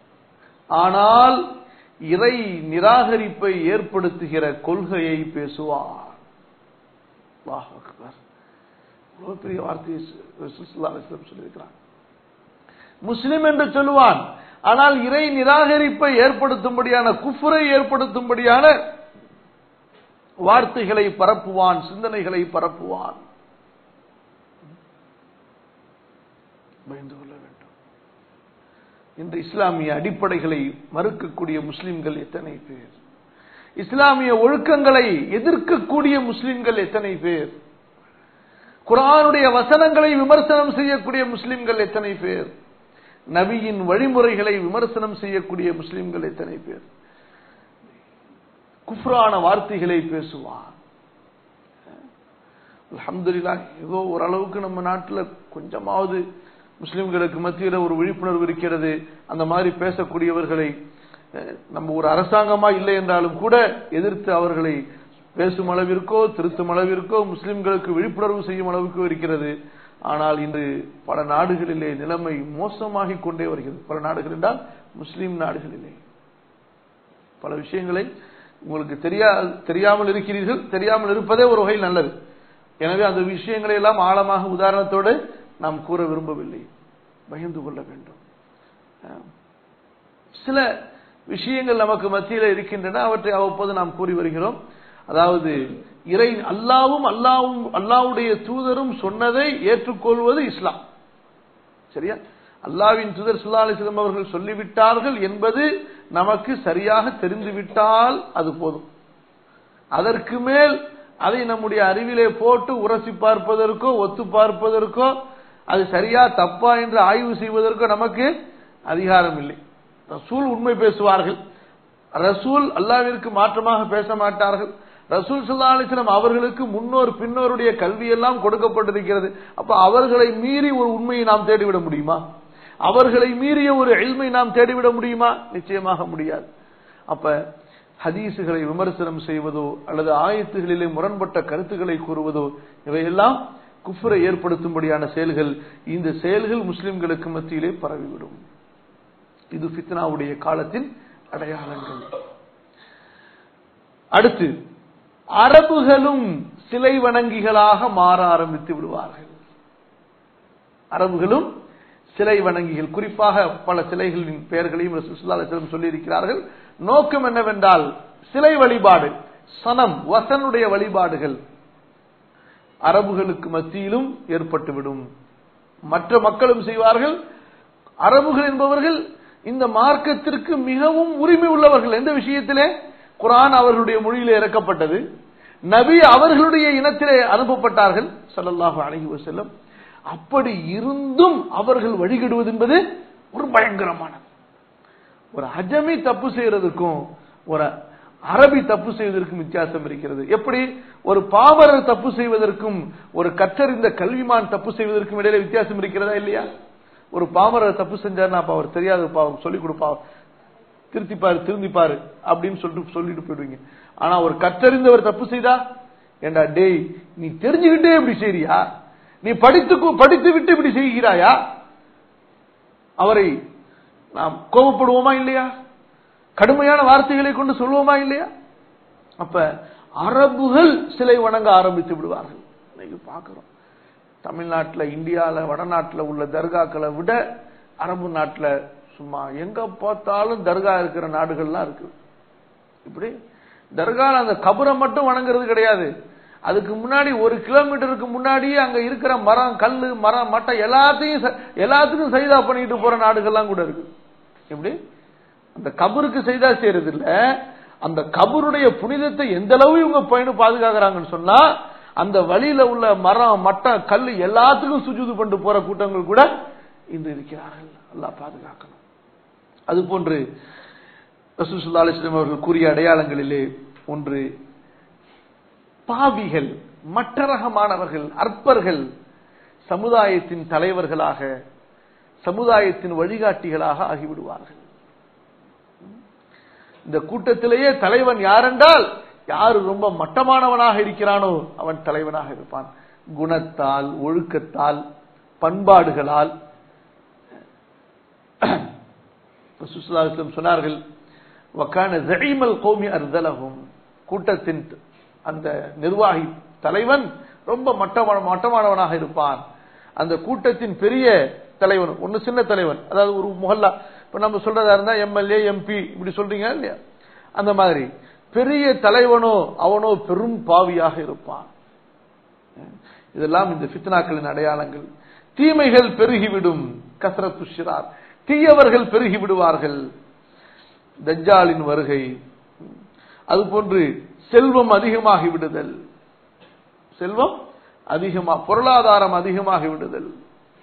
ஆனால் இறை நிராகரிப்பை ஏற்படுத்துகிற கொள்கையை பேசுவான் அல்லாஹ் அக்பர் இவ்வளவு பெரிய வார்த்தையை ரசூலுல்லாஹி அலைஹி வஸல்லம் சொல்லியிருக்கிறான் முஸ்லிம் என்று சொல்லுவான் ஆனால் இறை நிராகரிப்பை ஏற்படுத்தும்படியான குஃபரை ஏற்படுத்தும்படியான வார்த்தைகளை பரப்புவான் சிந்தனைகளை பரப்புவான் பயந்து கொள்ள வேண்டும் இன்று இஸ்லாமிய அடிப்படைகளை மறுக்கக்கூடிய முஸ்லிம்கள் எத்தனை பேர் இஸ்லாமிய ஒழுக்கங்களை எதிர்க்கக்கூடிய முஸ்லிம்கள் எத்தனை பேர் குரானுடைய வசனங்களை விமர்சனம் செய்யக்கூடிய முஸ்லிம்கள் எத்தனை பேர் நபியின் வழிமுறைகளை விமர்சனம் செய்யக்கூடிய முஸ்லிம்கள் எத்தனை பேர் குஃப்ரான வார்த்தைகளை பேசுவான் அல்ஹம்துலில்லா ஏதோ ஓரளவுக்கு நம்ம நாட்டில் கொஞ்சமாவது முஸ்லிம்களுக்கு மத்தியில் ஒரு விழிப்புணர்வு இருக்கிறது அந்த மாதிரி பேசக்கூடியவர்களை அஹ், நம்ம ஒரு அரசாங்கமா இல்லை என்றாலும் கூட எதிர்த்து அவர்களை பேசும் அளவிற்கோ திருத்தும் அளவிற்கோ முஸ்லிம்களுக்கு விழிப்புணர்வு செய்யும் அளவுக்கு இருக்கிறது ஆனால் இன்று பல நாடுகளிலே நிலைமை மோசமாகிக் கொண்டே வருகிறது பல நாடுகள் என்றால் முஸ்லிம் நாடுகளிலே பல விஷயங்களை உங்களுக்கு தெரியா தெரியாமல் இருக்கிறீர்கள் தெரியாமல் இருப்பதே ஒரு வகையில் நல்லது எனவே அந்த விஷயங்களை எல்லாம் ஆழமாக உதாரணத்தோடு நாம் கூற விரும்பவில்லை பயந்து கொள்ள வேண்டும் ஆம். சில விஷயங்கள் நமக்கு மத்தியில் இருக்கின்றன அவற்றை அவ்வப்போது நாம் கூறி வருகிறோம் அதாவது இறை அல்லாவும் அல்லாவும் அல்லாவுடைய தூதரும் சொன்னதை ஏற்றுக்கொள்வது இஸ்லாம் சரியா அல்லாவின் தூதர் சுல்லா அலிஸ்லம் அவர்கள் சொல்லிவிட்டார்கள் என்பது நமக்கு சரியாக தெரிந்துவிட்டால் அது போதும் அதற்கு மேல் அதை நம்முடைய அறிவிலே போட்டு உரசி பார்ப்பதற்கோ ஒத்து பார்ப்பதற்கோ அது சரியா தப்பா என்று ஆய்வு செய்வதற்கோ நமக்கு அதிகாரம் இல்லை ரசூல் உண்மை பேசுவார்கள் ரசூல் அல்லாவிற்கு மாற்றமாக பேச மாட்டார்கள் ரசூல் சுல்லா அலிஸ்லாம் அவர்களுக்கு முன்னோர் பின்னோருடைய கல்வி எல்லாம் கொடுக்கப்பட்டிருக்கிறது அப்ப அவர்களை மீறி ஒரு உண்மையை நாம் தேடிவிட முடியுமா அவர்களை மீறிய ஒரு எல்மை நாம் தேடிவிட முடியுமா நிச்சயமாக முடியாது அப்ப ஹதீசுகளை விமர்சனம் செய்வதோ அல்லது ஆயத்துகளிலே முரண்பட்ட கருத்துக்களை கூறுவதோ இவையெல்லாம் குஃபரை ஏற்படுத்தும்படியான செயல்கள் இந்த செயல்கள் முஸ்லிம்களுக்கு மத்தியிலே பரவிவிடும் இது ஃபித்னாவுடைய காலத்தின் அடையாளங்கள் அடுத்து அரபுகளும் சிலை வணங்கிகளாக மாற ஆரம்பித்து விடுவார்கள் அரபுகளும் சிலை வணங்கிகள் குறிப்பாக பல சிலைகளின் பெயர்களையும் ரசூலுல்லாஹி அலைஹி வஸல்லம் சொல்லியிருக்கிறார்கள் நோக்கம் என்னவென்றால் சிலை வழிபாடு சனம் வசனுடைய வழிபாடுகள் அரபுகளுக்கு மத்தியிலும் ஏற்பட்டுவிடும் மற்ற மக்களும் செய்வார்கள் அரபுகள் என்பவர்கள் இந்த மார்க்கத்திற்கு மிகவும் உரிமை உள்ளவர்கள் எந்த விஷயத்திலே குரான் அவர்களுடைய மொழியிலே இறக்கப்பட்டது நபி அவர்களுடைய இனத்திலே அனுப்பப்பட்டார்கள் ஸல்லல்லாஹு அலைஹி வஸல்லம் அப்படி இருந்தும் அவர்கள் வழிகிடுவது என்பது ஒரு பயங்கரமானது ஒரு அஜமி தப்பு செய்யறதுக்கும் ஒரு அரபி தப்பு செய்வதற்கும் வித்தியாசம் இருக்கிறது எப்படி ஒரு பாமரர் தப்பு செய்வதற்கும் ஒரு கற்றறிந்த கல்விமான் தப்பு செய்வதற்கும் இடையில வித்தியாசம் இருக்கிறதா இல்லையா ஒரு பாமரர் தப்பு செஞ்சாருன்னா அப்ப அவர் தெரியாது பாவம் சொல்லிக் கொடுப்பா திருத்திப்பாரு திருந்திப்பாரு அப்படின்னு சொல்லிட்டு சொல்லிட்டு போயிடுவீங்க ஆனா ஒரு கற்றறிந்தவர் தப்பு செய்தா ஏண்டா டேய் நீ தெரிஞ்சுக்கிட்டே இப்படி செய்றியா நீ படித்து படித்து விட்டு இப்படி செய்கிறாயா அவரை நாம் கோபப்படுவோமா இல்லையா கடுமையான வார்த்தைகளை கொண்டு சொல்லுவோமா இல்லையா அப்ப அரபுகள் சிலை வணங்க ஆரம்பித்து விடுவார்கள் இன்னைக்கு பார்க்கிறோம் தமிழ்நாட்டில் இந்தியாவில் வடநாட்டில் உள்ள தர்காக்களை விட அரபு நாட்டில் சும்மா எங்க பார்த்தாலும் தர்கா இருக்கிற நாடுகள்லாம் இருக்கு இப்படி தர்கால அந்த கபரை மட்டும் வணங்குறது கிடையாது அதுக்கு முன்னாடி ஒரு கிலோமீட்டருக்கு முன்னாடியே அங்க இருக்கிற மரம் கல்லு மரம் மட்டை எல்லாத்தையும் ச- எல்லாத்துக்கும் சைதா பண்ணிட்டு போற நாடுகள்லாம் கூட இருக்கு எப்படி அந்த கபருக்கு செய்தா செய்யறது இல்ல அந்த கபருடைய புனிதத்தை எந்த அளவு இவங்க பயணு பாதுகாக்கிறாங்கன்னு சொன்னா அந்த வழியில உள்ள மரம் மட்டம் கல்லு எல்லாத்துக்கும் சுஜூது பண்ணிட்டு போற கூட்டங்கள் கூட இன்று இருக்கிறார்கள் அல்லாஹ் பாதுகாக்கணும் அது போன்று ரசூலுல்லாஹி அலைஹி வஸல்லம் அவர்கள் கூறிய அடையாளங்களிலே ஒன்று பாவிகள் மட்டரகமானவர்கள் அற்பர்கள் சமுதாயத்தின் தலைவர்களாக சமுதாயத்தின் வழிகாட்டிகளாக ஆகிவிடுவார்கள் இந்த கூட்டத்திலேயே தலைவன் யாரென்றால் யாரு ரொம்ப மட்டமானவனாக இருக்கிறானோ அவன் தலைவனாக இருப்பான் குணத்தால் ஒழுக்கத்தால் பண்பாடுகளால் ரசூலுல்லாஹி அலைஹி வஸல்லம் சொன்னார்கள் வக்கான ஜஈமல் கௌமி அர்தலஹும் கூட்டத்தின் அந்த நிர்வாகி தலைவன் ரொம்ப மட்டமான மட்டமானவனாக இருப்பான் அந்த கூட்டத்தின் பெரிய தலைவன் ஒன்னு சின்ன தலைவன் அதாவது ஒரு முகல்லா இப்ப நம்ம சொல்றதா இருந்தா எம்எல்ஏ எம்பி இப்படி சொல்றீங்க இல்லையா அந்த மாதிரி பெரிய தலைவனோ அவனோ பெரும் பாவியாக இருப்பான் இதெல்லாம் இந்த ஃபித்னாக்களின் அடையாளங்கள் தீமைகள் பெருகிவிடும் கசரத்து ஷிரார் தீயவர்கள் பெருகி விடுவார்கள் தஜ்ஜாலின் வருகை அதுபோன்று செல்வம் அதிகமாகி விடுதல் செல்வம் அதிகமா பொருளாதாரம் அதிகமாகி விடுதல்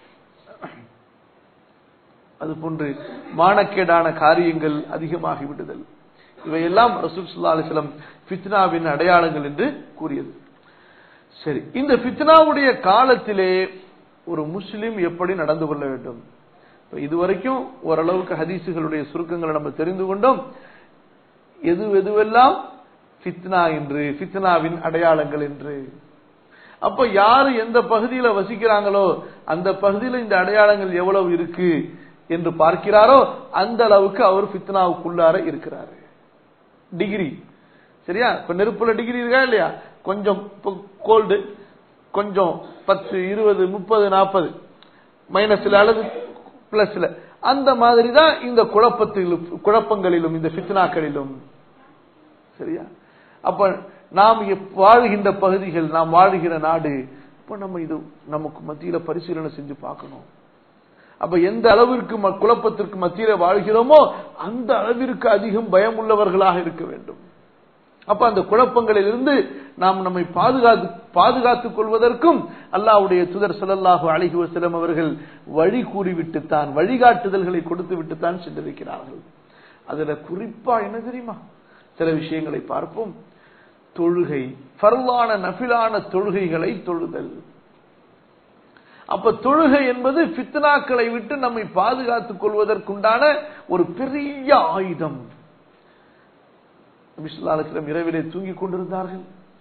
அதுபோன்று மானக்கேடான காரியங்கள் அதிகமாகி விடுதல் இவையெல்லாம் ரசூல் சுல்லா அலிஸ்லம் ஃபித்னாவின் அடையாளங்கள் என்று கூறியது சரி இந்த ஃபித்னாவுடைய காலத்திலே ஒரு முஸ்லிம் எப்படி நடந்து கொள்ள வேண்டும் இப்ப இதுவரைக்கும் ஓரளவுக்கு ஹதீசுகளுடைய சுருக்கங்களை நம்ம தெரிந்து கொண்டோம் எது எதுவெல்லாம் ஃபித்னா என்று ஃபித்னாவின் அடையாளங்கள் என்று அப்ப யாரு எந்த பகுதியில வசிக்கிறாங்களோ அந்த பகுதியில் இந்த அடையாளங்கள் எவ்வளவு இருக்கு என்று பார்க்கிறாரோ அந்த அளவுக்கு அவர் ஃபித்னாவுக்குள்ளார இருக்கிறாரு டிகிரி சரியா இப்ப நெருப்புல டிகிரி இருக்கா இல்லையா கொஞ்சம் கோல்டு கொஞ்சம் பத்து இருபது முப்பது நாற்பது மைனஸ்ல அல்லது பிளஸ்ல அந்த மாதிரி தான் இந்த குழப்பத்திலும் குழப்பங்களிலும் இந்த ஃபித்னாக்களிலும் சரியா அப்ப நாம் வாழ்கின்ற பகுதிகள் நாம் வாழ்கிற நாடு இப்ப நம்ம இது நமக்கு மத்தியில பரிசீலனை செஞ்சு பார்க்கணும் அப்ப எந்த அளவிற்கு குழப்பத்திற்கு மத்தியில வாழ்கிறோமோ அந்த அளவிற்கு அதிகம் பயம் உள்ளவர்களாக இருக்க வேண்டும் அப்ப அந்த குழப்பங்களில் இருந்து நாம் நம்மை பாதுகாத்து பாதுகாத்துக் கொள்வதற்கும் அல்லாவுடைய துதர் சொல்லல்லாஹு அழகி வசலம் அவர்கள் வழி கூறிவிட்டுத்தான் வழிகாட்டுதல்களை கொடுத்து விட்டுத்தான் சென்றிருக்கிறார்கள் அதுல குறிப்பா என்ன தெரியுமா சில விஷயங்களை பார்ப்போம் தொழுகை பரவான நபிலான தொழுகைகளை தொழுதல் அப்ப தொழுகை என்பது பித்னாக்களை விட்டு நம்மை பாதுகாத்துக் கொள்வதற்குண்டான ஒரு பெரிய ஆயுதம் நபிசுல்லாஸ்லம் இரவிலே தூங்கிக் கொண்டிருந்தார்கள்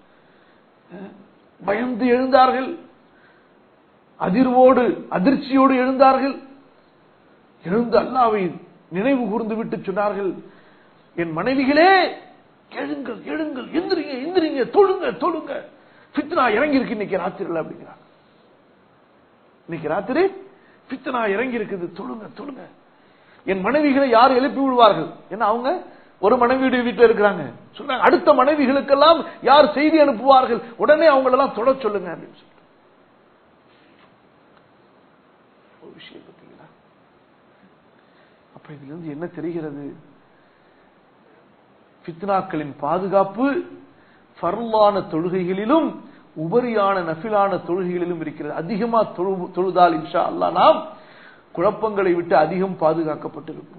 பயந்து எழுந்தார்கள் அதிர்வோடு அதிர்ச்சியோடு எழுந்தார்கள் எழுந்து அல்லாவை நினைவு கூர்ந்து விட்டு சொன்னார்கள் என் மனைவிகளே எழுங்கள் எழுங்கள் எந்திரிங்க எந்திரிங்க தொழுங்க தொழுங்க பித்னா இறங்கி இருக்கு இன்னைக்கு ராத்திரில அப்படிங்கிறாங்க இன்னைக்கு ராத்திரி பித்னா இறங்கி இருக்குது தொழுங்க தொழுங்க என் மனைவிகளை யார் எழுப்பி விடுவார்கள் ஏன்னா அவங்க ஒரு மனைவியுடைய வீட்டில் இருக்கிறாங்க சொன்னாங்க அடுத்த மனைவிகளுக்கெல்லாம் யார் செய்தி அனுப்புவார்கள் உடனே அவங்களெல்லாம் தொட சொல்லுங்க அப்படின்னு சொல்லிட்டு ஒரு விஷயம் பார்த்தீங்களா அப்ப இதுல இருந்து என்ன தெரிகிறது பித்னாக்களின் பாதுகாப்பு ஃபர்லான தொழுகைகளிலும் உபரியான நஃபிலான தொழுகைகளிலும் இருக்கிறது அதிகமா தொழுதால் இன்ஷா அல்லா நாம் குழப்பங்களை விட்டு அதிகம் பாதுகாக்கப்பட்டிருப்போம்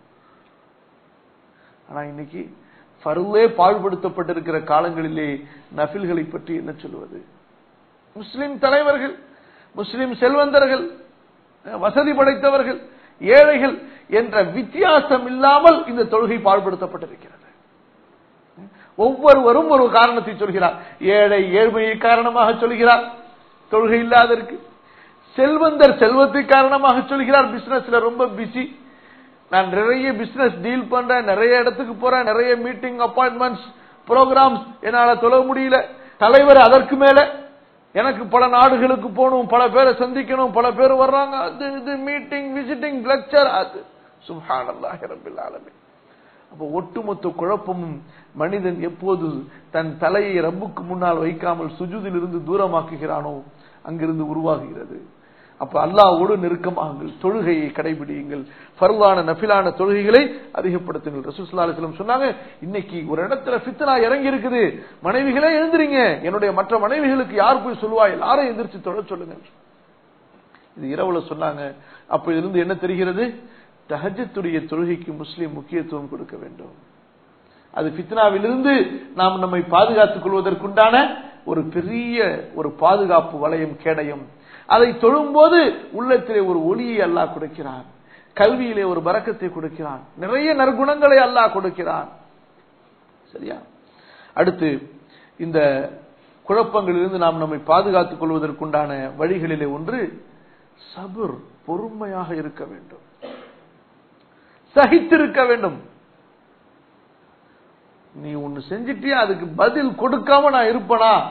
ஆனா இன்னைக்கு ஃபருளே பாழ்படுத்தப்பட்டிருக்கிற காலங்களிலே நஃபில்களை பற்றி என்ன சொல்வது முஸ்லிம் தலைவர்கள் முஸ்லிம் செல்வந்தர்கள் வசதி படைத்தவர்கள் ஏழைகள் என்ற வித்தியாசம் இல்லாமல் இந்த தொழுகை பாழ்படுத்தப்பட்டிருக்கிறது ஒவ்வொருவரும் ஒரு காரணத்தை சொல்கிறார் ஏழை ஏழ்மையை காரணமாக சொல்கிறார் தொழுகை இல்லாதற்கு செல்வந்தர் செல்வத்தை காரணமாக சொல்கிறார் பிசினஸ்ல ரொம்ப பிஸி நான் நிறைய பிசினஸ் டீல் பண்றேன் நிறைய இடத்துக்கு போறேன் நிறைய மீட்டிங் அப்பாயின்மெண்ட்ஸ் ப்ரோக்ராம்ஸ் என்னால தொழ முடியல தலைவர் அதற்கு மேல எனக்கு பல நாடுகளுக்கு போகணும் பல பேரை சந்திக்கணும் பல பேர் வர்றாங்க அது இது மீட்டிங் விசிட்டிங் லெக்சர் அது சுஹான் அல்லாஹ் ரபில் ஆலமின் அப்ப ஒட்டுமொத்த குழப்பமும் மனிதன் எப்போது தன் தலையை ரப்புக்கு முன்னால் வைக்காமல் சுஜுதில் இருந்து தூரமாக்குகிறானோ அங்கிருந்து உருவாகுகிறது அப்ப அல்லாவோடு நெருக்கமாகுங்கள் தொழுகையை கடைபிடியுங்கள் ஃபர்லான நஃபிலான தொழுகைகளை அதிகப்படுத்துங்கள் ரசூல்லா அலிஸ்லம் சொன்னாங்க இன்னைக்கு ஒரு இடத்துல ஃபித்னா இறங்கி இருக்குது மனைவிகளே எழுந்துறீங்க என்னுடைய மற்ற மனைவிகளுக்கு யார் போய் சொல்லுவா எல்லாரும் எந்திரிச்சு தொழ சொல்லுங்க இது இரவுல சொன்னாங்க அப்ப இதிலிருந்து என்ன தெரிகிறது தஹஜத்துடைய தொழுகைக்கு முஸ்லீம் முக்கியத்துவம் கொடுக்க வேண்டும் அது பித்னாவிலிருந்து நாம் நம்மை பாதுகாத்துக் கொள்வதற்குண்டான ஒரு பெரிய ஒரு பாதுகாப்பு வளையம் கேடயம் அதை தொழும்போது உள்ளத்திலே ஒரு ஒளியை அல்லாஹ் கொடுக்கிறான் கல்வியிலே ஒரு பறக்கத்தை கொடுக்கிறான் நிறைய நற்குணங்களை அல்லாஹ் கொடுக்கிறான் சரியா அடுத்து இந்த குழப்பங்களிலிருந்து நாம் நம்மை பாதுகாத்துக் கொள்வதற்குண்டான வழிகளிலே ஒன்று சபுர் பொறுமையாக இருக்க வேண்டும் சகித்திருக்க வேண்டும் நீ ஒன்னு செஞ்சிட்டியா அதுக்கு பதில் கொடுக்காம நான் இருப்பனா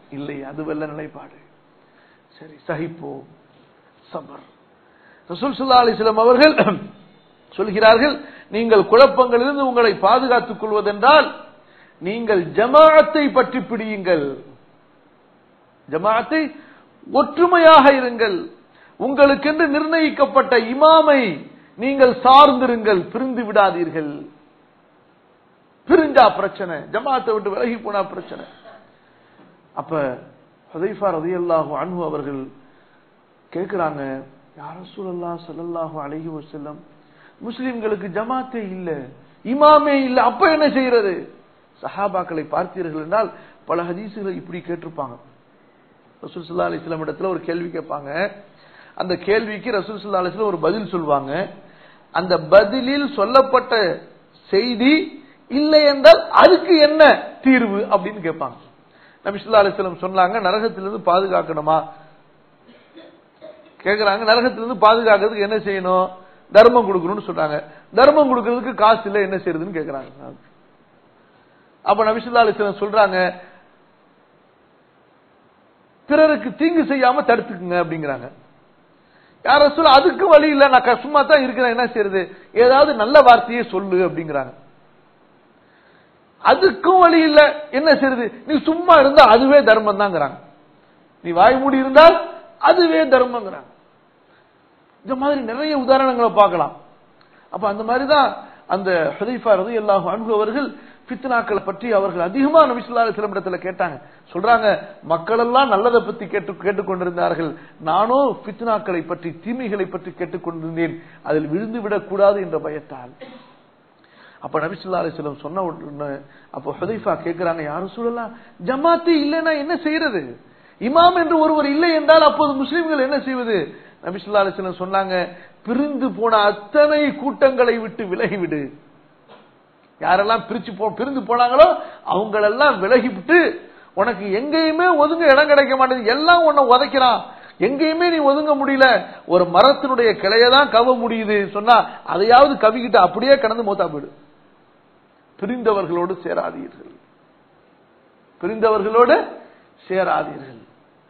இல்லை அதுவல்ல நிலைப்பாடு சரி சகிப்போம் சபர் ரசூல் சுல்லா அலிஸ்லாம் அவர்கள் சொல்கிறார்கள் நீங்கள் குழப்பங்களிலிருந்து உங்களை பாதுகாத்துக் கொள்வதென்றால் நீங்கள் ஜமாஅத்தை பற்றி பிடியுங்கள் ஜமாஅத்தை ஒற்றுமையாக இருங்கள் உங்களுக்கென்று நிர்ணயிக்கப்பட்ட இமாமை நீங்கள் சார்ந்திருங்கள் பிரிந்து விடாதீர்கள் பிரிஞ்சா பிரச்சனை ஜமாத்தை விட்டு விலகி போனா பிரச்சனை அப்ப ஹதைஃபா ரதியல்லாஹு அன்ஹு அவர்கள் கேட்கிறாங்க யார சூழல்லா சல்லல்லாஹு அலைஹி வஸல்லம் முஸ்லிம்களுக்கு ஜமாத்தே இல்ல இமாமே இல்ல அப்ப என்ன செய்யறது சஹாபாக்களை பார்த்தீர்கள் என்றால் பல ஹதீசுகளை இப்படி கேட்டிருப்பாங்க ரசூல் சுல்லா அலிஸ்லாம் இடத்துல ஒரு கேள்வி கேட்பாங்க அந்த கேள்விக்கு ரசூல் சுல்லா அலிஸ்லாம் ஒரு பதில் சொல்லுவாங்க அந்த பதிலில் சொல்லப்பட்ட செய்தி இல்லை என்றால் அதுக்கு என்ன தீர்வு அப்படின்னு கேட்பாங்க நபி சொல்லா அலிஸ்லாம் சொன்னாங்க நரகத்திலிருந்து பாதுகாக்கணுமா கேக்குறாங்க நரகத்திலிருந்து பாதுகாக்கிறதுக்கு என்ன செய்யணும் தர்மம் கொடுக்கணும்னு சொல்றாங்க தர்மம் கொடுக்கறதுக்கு காசு இல்லை என்ன செய்யறதுன்னு கேக்குறாங்க அப்ப நபிசுல்லா அலிஸ்லாம் சொல்றாங்க பிறருக்கு தீங்கு செய்யாம தடுத்துக்குங்க அப்படிங்கிறாங்க யார சொல்ல அதுக்கு வழி இல்ல நான் சும்மா தான் இருக்கிறேன் என்ன செய்யறது ஏதாவது நல்ல வார்த்தையே சொல்லு அப்படிங்கிறாங்க அதுக்கும் வழி இல்ல என்ன செய்யறது நீ சும்மா இருந்தா அதுவே தர்மம் தாங்கிறாங்க நீ வாய் மூடி இருந்தால் அதுவே தர்மங்கிறாங்க இந்த மாதிரி நிறைய உதாரணங்களை பார்க்கலாம் அப்ப அந்த மாதிரிதான் அந்த ஹதீஃபா ரதி அல்லாஹு அன்பு அவர்கள் பித்னாக்களை பற்றி அவர்கள் அதிகமா நபிசுல்லா அலிஸ்லாம் இடத்துல கேட்டாங்க சொல்றாங்க மக்கள் எல்லாம் நல்லதை பத்தி கேட்டு கேட்டுக்கொண்டிருந்தார்கள் நானும் பித்னாக்களை பற்றி தீமைகளை பற்றி கேட்டுக்கொண்டிருந்தேன் அதில் விழுந்து விடக்கூடாது என்ற பயத்தால் அப்ப நபிசுல்லா அலிஸ்லாம் சொன்ன உடனே அப்போ ஹதீஃபா கேட்கிறாங்க யாரும் சொல்லலாம் ஜமாத்து இல்லைன்னா என்ன செய்யறது இமாம் என்று ஒருவர் இல்லை என்றால் அப்போது முஸ்லிம்கள் என்ன செய்வது நபிசுல்லா அலிஸ்லாம் சொன்னாங்க பிரிந்து போன அத்தனை கூட்டங்களை விட்டு விலகிவிடு யாரெல்லாம் பிரிச்சு போ பிரிந்து போனாங்களோ அவங்களெல்லாம் விலகிவிட்டு உனக்கு எங்கேயுமே ஒதுங்க இடம் கிடைக்க மாட்டேங்குது எல்லாம் உன்னை உதைக்கிறான் எங்கேயுமே நீ ஒதுங்க முடியல ஒரு மரத்தினுடைய கிளைய தான் கவ முடியுது சொன்னா அதையாவது கவிக்கிட்டு அப்படியே கடந்து மூத்தா போயிடு பிரிந்தவர்களோடு சேராதீர்கள் பிரிந்தவர்களோடு சேராதீர்கள்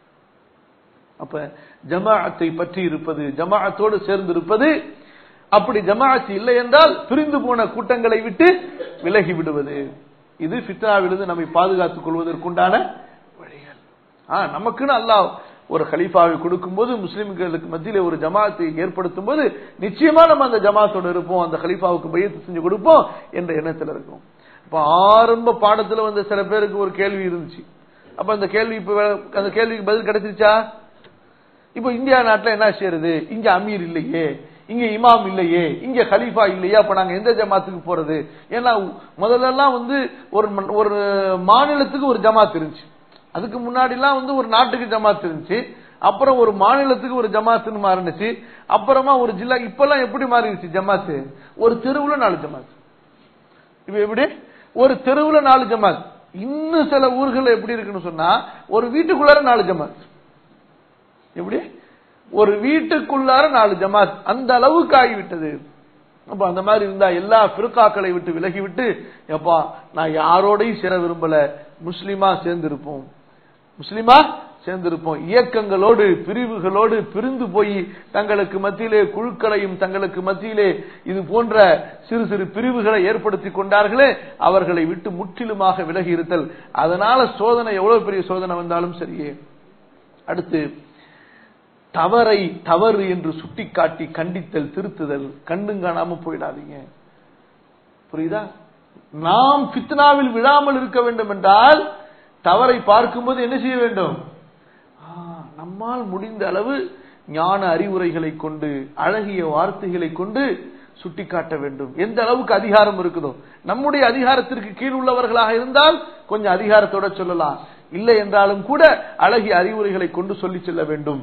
அப்ப ஜமாஅத்தை பற்றி இருப்பது ஜமாஅத்தோடு சேர்ந்து இருப்பது அப்படி ஜமாஅத்து இல்லை என்றால் பிரிந்து போன கூட்டங்களை விட்டு விலகி விடுவது இது ஃபித்னாவிலிருந்து நம்மை பாதுகாத்துக் கொள்வதற்குண்டான வழிகள் ஆ நமக்குன்னு அல்லாஹ் ஒரு கலீஃபாவை கொடுக்கும்போது முஸ்லிம்களுக்கு மத்தியில ஒரு ஜமாத்தை ஏற்படுத்தும் போது நிச்சயமா நம்ம அந்த ஜமாத்தோடு இருப்போம் அந்த கலீஃபாவுக்கு பயிற்சி செஞ்சு கொடுப்போம் என்ற எண்ணத்தில் இருக்கும் இப்ப ஆரம்ப பாடத்துல வந்து சில பேருக்கு ஒரு கேள்வி இருந்துச்சு அப்ப அந்த கேள்வி இப்ப அந்த கேள்விக்கு பதில் கிடைச்சிருச்சா இப்ப இந்தியா நாட்டுல என்ன செய்யறது இங்க அமீர் இல்லையே இங்க இமாம் இல்லையே இங்க கலீஃபா இல்லையே அப்ப நாங்க எந்த ஜமாத்துக்கு போறது ஏன்னா முதல்ல எல்லாம் வந்து ஒரு ஒரு மாநிலத்துக்கு ஒரு ஜமாத் இருந்துச்சு அதுக்கு முன்னாடி எல்லாம் வந்து ஒரு நாட்டுக்கு ஜமாத் இருந்துச்சு அப்புறம் ஒரு மாநிலத்துக்கு ஒரு ஜமாத்துன்னு மாறினுச்சு அப்புறமா ஒரு ஜில்லா இப்பெல்லாம் எப்படி மாறிடுச்சு ஜமாத்து ஒரு தெருவுல நாலு ஜமாத் இப்ப எப்படி ஒரு தெருவுல நாலு ஜமாத் இன்னும் சில ஊர்கள் எப்படி இருக்குன்னு சொன்னா ஒரு வீட்டுக்குள்ளார நாலு ஜமாத் எப்படி ஒரு வீட்டுக்குள்ளார நாலு ஜமாத் அந்த அளவுக்கு ஆகிவிட்டது அப்ப அந்த மாதிரி இருந்தா எல்லா பிறக்காக்களை விட்டு விலகி விட்டு எப்பா நான் யாரோடையும் சேர விரும்பல முஸ்லிமா சேர்ந்திருப்போம் முஸ்லிமா சேர்ந்திருப்போம் இயக்கங்களோடு பிரிவுகளோடு பிரிந்து போய் தங்களுக்கு மத்தியிலே குழுக்களையும் தங்களுக்கு மத்தியிலே இது போன்ற சிறு சிறு பிரிவுகளை ஏற்படுத்தி கொண்டார்களே அவர்களை விட்டு முற்றிலுமாக விலகி இருத்தல் அதனால சோதனை எவ்வளவு பெரிய சோதனை வந்தாலும் சரியே அடுத்து தவறை தவறு என்று சுட்டிக்காட்டி கண்டித்தல் திருத்துதல் கண்டும் காணாம போயிடாதீங்க புரியுதா நாம் பித்னாவில் விழாமல் இருக்க வேண்டும் என்றால் தவறை பார்க்கும்போது என்ன செய்ய வேண்டும் நம்மால் முடிந்த அளவு ஞான அறிவுரைகளை கொண்டு அழகிய வார்த்தைகளை கொண்டு சுட்டிக்காட்ட வேண்டும் எந்த அளவுக்கு அதிகாரம் இருக்குதோ நம்முடைய அதிகாரத்திற்கு கீழ் உள்ளவர்களாக இருந்தால் கொஞ்சம் அதிகாரத்தோட சொல்லலாம் இல்லை என்றாலும் கூட அழகிய அறிவுரைகளை கொண்டு சொல்லி செல்ல வேண்டும்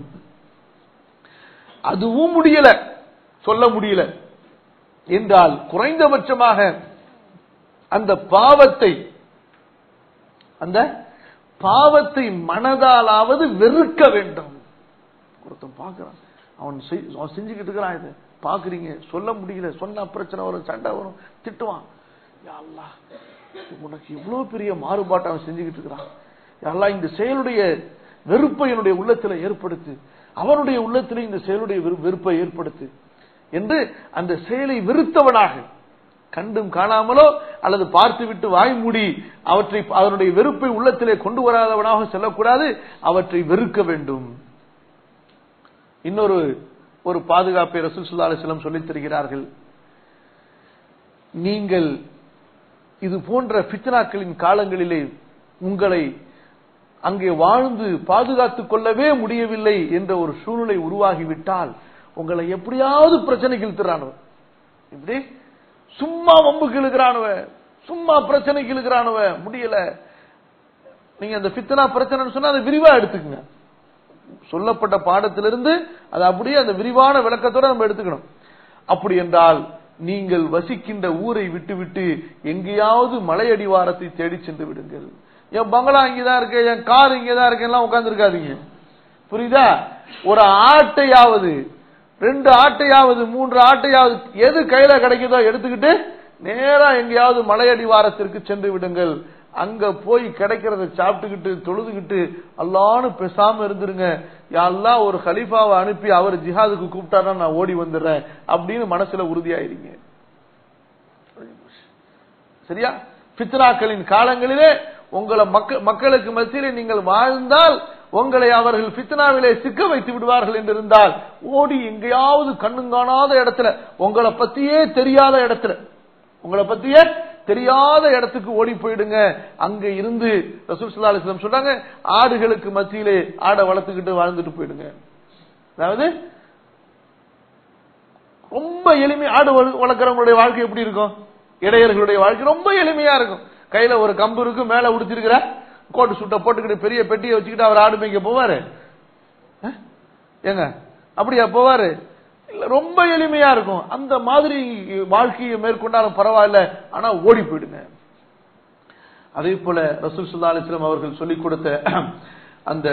அதுவும் முடியல சொல்ல முடியல என்றால் குறைந்தபட்சமாக அந்த பாவத்தை அந்த பாவத்தை மனதாலாவது வெறுக்க வேண்டும் ஒருத்தன் பார்க்கிறான் அவன் அவன் செஞ்சுக்கிட்டு இருக்கிறான் இது பாக்குறீங்க சொல்ல முடியல சொன்ன பிரச்சனை வரும் சண்டை வரும் திட்டுவான் உனக்கு இவ்வளவு பெரிய மாறுபாட்டை அவன் செஞ்சுக்கிட்டு இருக்கிறான் அல்லாஹ் இந்த செயலுடைய வெறுப்பை என்னுடைய உள்ளத்தில் ஏற்படுத்து அவனுடைய உள்ளத்தில் இந்த செயலுடைய வெறு- வெறுப்பை ஏற்படுத்து என்று அந்த செயலை வெறுத்தவனாக கண்டும் காணாமலோ அல்லது பார்த்துவிட்டு வாய் மூடி அவற்றை அதனுடைய வெறுப்பை உள்ளத்திலே கொண்டு வராதவனாக செல்லக்கூடாது அவற்றை வெறுக்க வேண்டும் இன்னொரு ஒரு பாதுகாப்பை ரசூல் ஸல்லல்லாஹு அலைஹி வஸல்லம் சொல்லித் தருகிறார்கள் நீங்கள் இது போன்ற ஃபித்னாக்களின் காலங்களிலே உங்களை அங்கே வாழ்ந்து பாதுகாத்துக் கொள்ளவே முடியவில்லை என்ற ஒரு சூழ்நிலை உருவாகிவிட்டால் உங்களை எப்படியாவது பிரச்சனைக்கு இழுத்துறானவ இப்படி சும்மா வம்புக்கு இழுக்கிறானுவ சும்மா பிரச்சனைக்கு இழுக்கிறானுவ முடியல நீங்க அந்த ஃபித்னா பிரச்சனைன்னு சொன்னா அதை விரிவா எடுத்துக்கங்க சொல்லப்பட்ட பாடத்திலிருந்து அது அப்படியே அந்த விரிவான விளக்கத்தோட நம்ம எடுத்துக்கணும் அப்படி என்றால் நீங்கள் வசிக்கின்ற ஊரை விட்டுவிட்டு எங்கேயாவது மலையடிவாரத்தை தேடி சென்று விடுங்கள் என் பங்களா இங்கதான் இருக்கு என் கார் இங்கதான் இருக்கு எல்லாம் உட்கார்ந்து இருக்காதீங்க புரியுதா ஒரு ஆட்டையாவது ரெண்டு ஆட்டையாவது மூன்று ஆட்டையாவது எது கையில கிடைக்குதோ எடுத்துக்கிட்டு நேரா எங்கேயாவது மலையடிவாரத்திற்கு சென்று விடுங்கள் அங்க போய் கிடைக்கிறத சாப்பிட்டுக்கிட்டு தொழுதுகிட்டு அல்லான்னு பேசாம இருந்துருங்க யாரெல்லாம் ஒரு கலீஃபாவை அனுப்பி அவர் ஜிஹாதுக்கு கூப்பிட்டாருன்னா நான் ஓடி வந்துடுறேன் அப்படின்னு மனசுல உறுதியாயிருங்க சரியா பித்னாக்களின் காலங்களிலே உங்களை மக்கள் மக்களுக்கு மத்தியிலே நீங்கள் வாழ்ந்தால் உங்களை அவர்கள் பித்னாவிலே சிக்க வைத்து விடுவார்கள் என்று இருந்தால் ஓடி எங்கேயாவது கண்ணுங்காணாத இடத்துல உங்களை பத்தியே தெரியாத இடத்துல உங்களை பத்தியே தெரியாத இடத்துக்கு ஓடி போயிடுங்க அங்க இருந்து ரசூல் ஸல்லல்லாஹு அலைஹி வஸல்லம் சொன்னாங்க ஆடுகளுக்கு மத்தியிலே ஆடை வளர்த்துக்கிட்டு வாழ்ந்துட்டு போயிடுங்க அதாவது ரொம்ப எளிமை ஆடு வள- வளர்க்கறவங்களுடைய வாழ்க்கை எப்படி இருக்கும் இடையர்களுடைய வாழ்க்கை ரொம்ப எளிமையா இருக்கும் கையில ஒரு கம்பு இருக்கும் மேல உடிச்சிருக்கிற கோட்டு சுட்ட போட்டுக்கிட்டு பெரிய பெட்டியை வச்சுக்கிட்டு அவர் ஆடு மேய்க்க போவாரு அஹ்? ஏங்க அப்படியா போவாரு இல்ல ரொம்ப எளிமையா இருக்கும் அந்த மாதிரி வாழ்க்கையை மேற்கொண்டாலும் பரவாயில்ல ஆனா ஓடி போயிடுங்க அதே போல ரசூல் சுல்லா அலிஸ்லாம் அவர்கள் சொல்லிக் கொடுத்த அந்த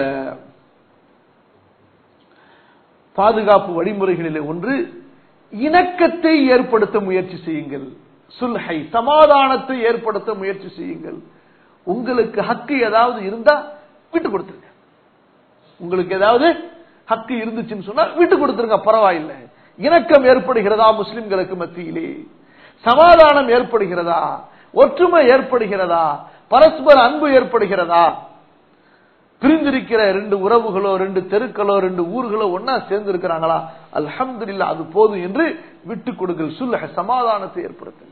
பாதுகாப்பு வழிமுறைகளிலே ஒன்று இணக்கத்தை ஏற்படுத்த முயற்சி செய்யுங்கள் சுல்ஹை சமாதானத்தை ஏற்படுத்த முயற்சி செய்யுங்கள் உங்களுக்கு ஹக்கு ஏதாவது இருந்தா விட்டு கொடுத்துருங்க உங்களுக்கு ஏதாவது ஹக்கு இருந்துச்சுன்னு சொன்னா விட்டு கொடுத்துருங்க பரவாயில்லை இணக்கம் ஏற்படுகிறதா முஸ்லிம்களுக்கு மத்தியிலே சமாதானம் ஏற்படுகிறதா ஒற்றுமை ஏற்படுகிறதா பரஸ்பர அன்பு ஏற்படுகிறதா பிரிந்திருக்கிற ரெண்டு உறவுகளோ ரெண்டு தெருக்களோ ரெண்டு ஊர்களோ ஒன்னா சேர்ந்து இருக்கிறாங்களா அல்ஹம்துலில்லா அது போதும் என்று விட்டுக் கொடுங்கள் சுல்ஹ சமாதானத்தை ஏற்படுத்துங்கள்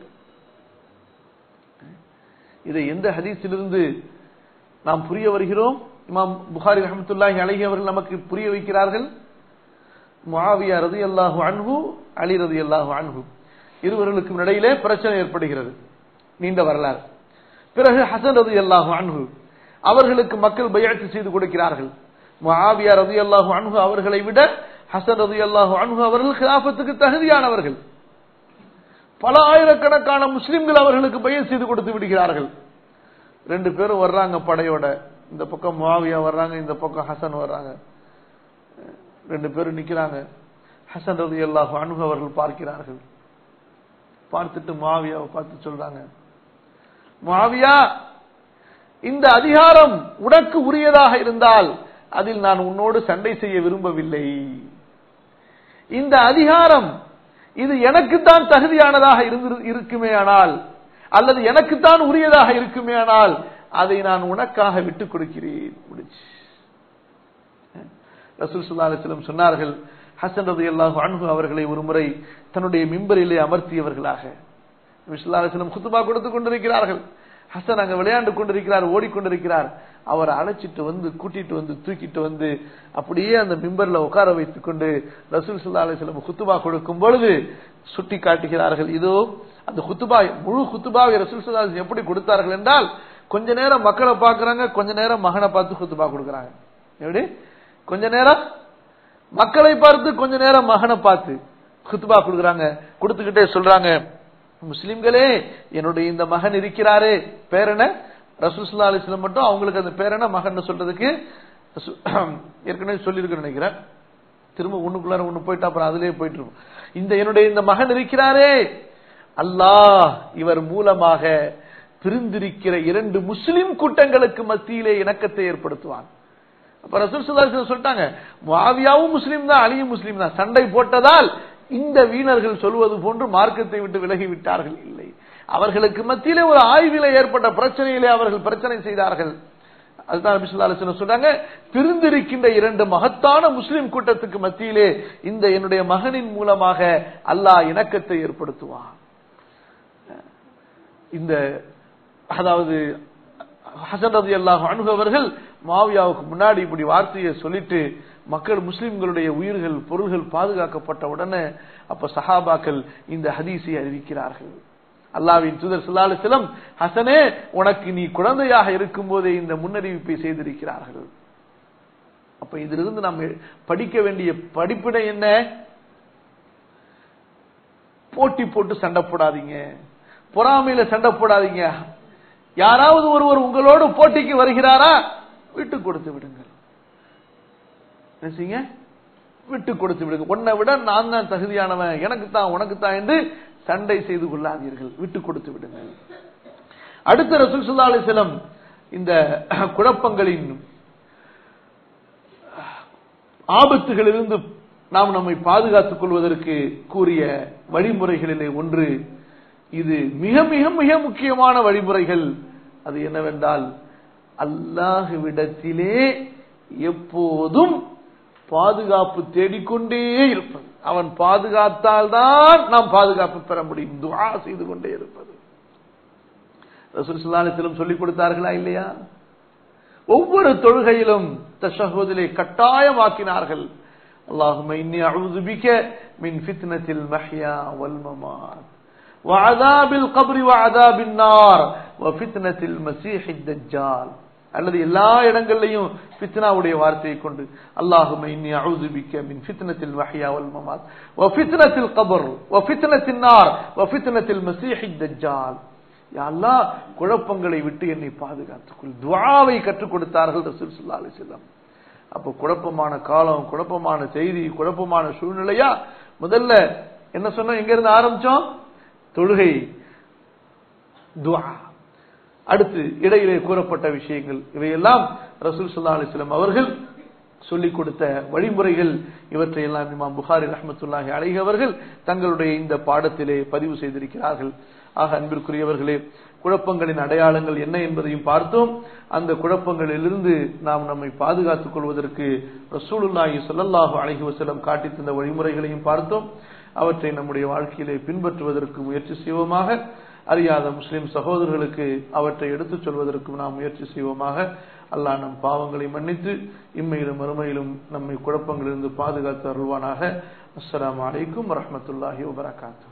இதை எந்த ஹதீஸிலிருந்து நாம் புரிய வருகிறோம் இமாம் புகாரி ரஹமத்துல்லாஹி அலைஹி அவர்கள் நமக்கு புரிய வைக்கிறார்கள் முஆவியா ரலியல்லாஹு அன்ஹு அலி ரலியல்லாஹு அன்ஹு இருவர்களுக்கும் இடையிலே பிரச்சனை ஏற்படுகிறது நீண்ட வரலாறு பிறகு ஹசன் ரலியல்லாஹு அன்ஹு அவர்களுக்கு மக்கள் பையாட்சி செய்து கொடுக்கிறார்கள் முஆவியா ரலியல்லாஹு அன்ஹு அவர்களை விட ஹசன் ரலியல்லாஹு அன்ஹு அவர்கள் கிலாஃபத்துக்கு தகுதியானவர்கள் பல ஆயிரக்கணக்கான முஸ்லிம்கள் அவர்களுக்கு பையன் செய்து கொடுத்து விடுகிறார்கள் ரெண்டு பேரும் வர்றாங்க படையோட இந்த பக்கம் முஆவியா வர்றாங்க இந்த பக்கம் ஹசன் வர்றாங்க ரெண்டு பேரும் நிக்கிறாங்க ஹசன் ரதி அல்லாஹ் அணுகு அவர்கள் பார்க்கிறார்கள் பார்த்துட்டு மாவியாவை பார்த்து சொல்றாங்க மாவியா இந்த அதிகாரம் உனக்கு உரியதாக இருந்தால் அதில் நான் உன்னோடு சண்டை செய்ய விரும்பவில்லை இந்த அதிகாரம் இது எனக்குத்தான் தகுதியானதாக இருந்து இருக்குமே ஆனால் அல்லது எனக்குத்தான் உரியதாக இருக்குமே ஆனால் அதை நான் உனக்காக விட்டுக் கொடுக்கிறேன் முடிச்சு ரசூல் சுல்லா அலிஸ்லம் சொன்னார்கள் ஹசன் ரதி அல்லாஹு அன்ஹு அவர்களை ஒருமுறை தன்னுடைய மிம்பரிலே அமர்த்தியவர்களாக சுல்லா அலிஸ்லம் குத்துபா கொடுத்துக் கொண்டிருக்கிறார்கள் ஹசன் அங்க விளையாண்டு கொண்டிருக்கிறார் ஓடிக்கொண்டிருக்கிறார் அவரை அழைச்சிட்டு வந்து கூட்டிட்டு வந்து தூக்கிட்டு வந்து அப்படியே அந்த மிம்பர்ல உட்கார வைத்துக் கொண்டு ரசூல் சுல்லா அலிஸ்லம் குத்துபா கொடுக்கும் பொழுது சுட்டி காட்டுகிறார்கள் இதோ அந்த குத்துபா முழு குத்துபாவை ரசூல் சுல்லா அலிஸ்லம் எப்படி கொடுத்தார்கள் என்றால் கொஞ்ச நேரம் மக்களை பார்க்கறாங்க கொஞ்ச நேரம் மகனை பார்த்து குத்துபா கொடுக்கறாங்க எப்படி கொஞ்ச நேரம் மக்களை பார்த்து கொஞ்ச நேரம் மகனை பார்த்து குத்துபா கொடுக்கறாங்க கொடுத்துக்கிட்டே சொல்றாங்க முஸ்லிம்களே என்னுடைய இந்த மகன் இருக்கிறாரே பேர் என்ன ரசூசுல்லா அலிஸ்லம் மட்டும் அவங்களுக்கு அந்த பேர் என்ன மகன் சொல்றதுக்கு ரசூ- ஏற்கனவே சொல்லியிருக்கேன் நினைக்கிறேன் திரும்ப ஒண்ணுக்குள்ளார ஒண்ணு போயிட்டு அப்புறம் அதுலயே போயிட்டு இருக்கும் இந்த என்னுடைய இந்த மகன் இருக்கிறாரே அல்லாஹ் இவர் மூலமாக பிரிந்திருக்கிற இரண்டு முஸ்லிம் கூட்டங்களுக்கு மத்தியிலே இணக்கத்தை ஏற்படுத்துவான் அப்ப ரசூல் சுல்லாசன் சொல்லிட்டாங்க மாவியாவும் முஸ்லீம் தான் அலியும் முஸ்லீம் தான் சண்டை போட்டதால் இந்த வீணர்கள் சொல்வது போன்று மார்க்கத்தை விட்டு விலகி விட்டார்கள் இல்லை அவர்களுக்கு மத்தியிலே ஒரு ஆய்விலே ஏற்பட்ட பிரச்சனையிலே அவர்கள் பிரச்சனை செய்தார்கள் அதுதான் நபி சொல்றாங்க பிரிந்திருக்கின்ற இரண்டு மகத்தான முஸ்லிம் கூட்டத்துக்கு மத்தியிலே இந்த என்னுடைய மகனின் மூலமாக அல்லாஹ் இணக்கத்தை ஏற்படுத்துவான் இந்த அதாவது ஹசன் ரதி அல்லாஹ் அணுகவர்கள் மாவியாவுக்கு முன்னாடி இப்படி வார்த்தையை சொல்லிட்டு மக்கள் முஸ்லிம்களுடைய உயிர்கள் பொருள்கள் பாதுகாக்கப்பட்ட உடனே அப்ப சஹாபாக்கள் இந்த ஹதீஸை அறிவிக்கிறார்கள் அல்லாவின் தூதர் சுல்லாலிசலம் ஹசனே உனக்கு நீ குழந்தையாக இருக்கும் போதே இந்த முன்னறிவிப்பை செய்திருக்கிறார்கள் அப்ப இதிலிருந்து நாம் படிக்க வேண்டிய படிப்பினை என்ன போட்டி போட்டு சண்டை போடாதீங்க பொறாமையில சண்டை போடாதீங்க யாராவது ஒருவர் உங்களோடு போட்டிக்கு வருகிறாரா விட்டு கொடுத்து விடுங்கள் என்ன விட்டு கொடுத்து விடுங்க உன்னை விட நான் தான் தகுதியானவன் எனக்கு தான் உனக்கு தான் என்று சண்டை செய்து கொள்ளாதீர்கள் விட்டு கொடுத்து விடுங்கள் அடுத்த ரசூல் சுல்லா அலிஸ்லம் இந்த குழப்பங்களின் ஆபத்துகளிலிருந்து நாம் நம்மை பாதுகாத்துக் கொள்வதற்கு கூறிய வழிமுறைகளிலே ஒன்று இது மிக மிக மிக முக்கியமான வழிமுறைகள் அது என்னவென்றால் அல்லாஹுவிடத்திலே எப்போதும் பாதுகாப்பு தேடிக்கொண்டே இருப்பது அவன் பாதுகாத்தால் தான் நாம் பாதுகாப்பு பெற முடியும் துவா செய்து கொண்டே இருப்பது ரசூல் சுல்லாலத்திலும் சொல்லிக் கொடுத்தார்களா இல்லையா ஒவ்வொரு தொழுகையிலும் தஷஹூதிலே கட்டாயமாக்கினார்கள் اللهم إني أعوذ بك من فتنة المحيا والممات وعذاب القبر وعذاب النار وفتنة المسيح الدجال அல்லது எல்லா இடங்கள்லையும் ஃபித்னாவுடைய வார்த்தையை கொண்டு அல்லாஹும இன்னி அஊது பிக்க மின் ஃபித்னத்தில் வஹ்யா வல் மமாத் வ ஃபித்னத்தில் கபர் வ ஃபித்னத்தின் நார் வ ஃபித்னத்தில் மஸீஹ் தஜ்ஜால் யா அல்லாஹ் குழப்பங்களை விட்டு என்னை பாதுகாத்துக்கொள் துஆவை கற்றுக் கொடுத்தார்கள் ரசூல் ஸல்லல்லாஹு அலைஹி வஸல்லம் அப்போ குழப்பமான காலம் குழப்பமான செய்தி குழப்பமான சூழ்நிலையா முதல்ல என்ன சொன்னோம் எங்க இருந்து ஆரம்பிச்சோம் தொழுகை துஆ அடுத்து இடையிலே கூறப்பட்ட விஷயங்கள் இவையெல்லாம் ரசூல் சுல்லா அலிஸ்லாம் அவர்கள் சொல்லிக் கொடுத்த வழிமுறைகள் இவற்றை எல்லாம் இமாம் புகாரி ரஹமத்துல்லாஹி அலைஹி அவர்கள் தங்களுடைய இந்த பாடத்திலே பதிவு செய்திருக்கிறார்கள் ஆக அன்பிற்குரியவர்களே குழப்பங்களின் அடையாளங்கள் என்ன என்பதையும் பார்த்தோம் அந்த குழப்பங்களிலிருந்து நாம் நம்மை பாதுகாத்துக் கொள்வதற்கு ரசூலுல்லாஹி சொல்லல்லாஹு அலைஹி வஸல்லம் காட்டி தந்த வழிமுறைகளையும் பார்த்தோம் அவற்றை நம்முடைய வாழ்க்கையிலே பின்பற்றுவதற்கு முயற்சி செய்வோமாக அறியாத முஸ்லிம் சகோதரர்களுக்கு அவற்றை எடுத்துச் சொல்வதற்கும் நாம் முயற்சி செய்வோமாக அல்லாஹ் நம் பாவங்களை மன்னித்து இம்மையிலும் மறுமையிலும் நம்மை குழப்பங்களிலிருந்து பாதுகாத்து அருள்வானாக அஸ்ஸலாமு அலைக்கும் வரஹமத்துல்லாஹி வபரகாத்து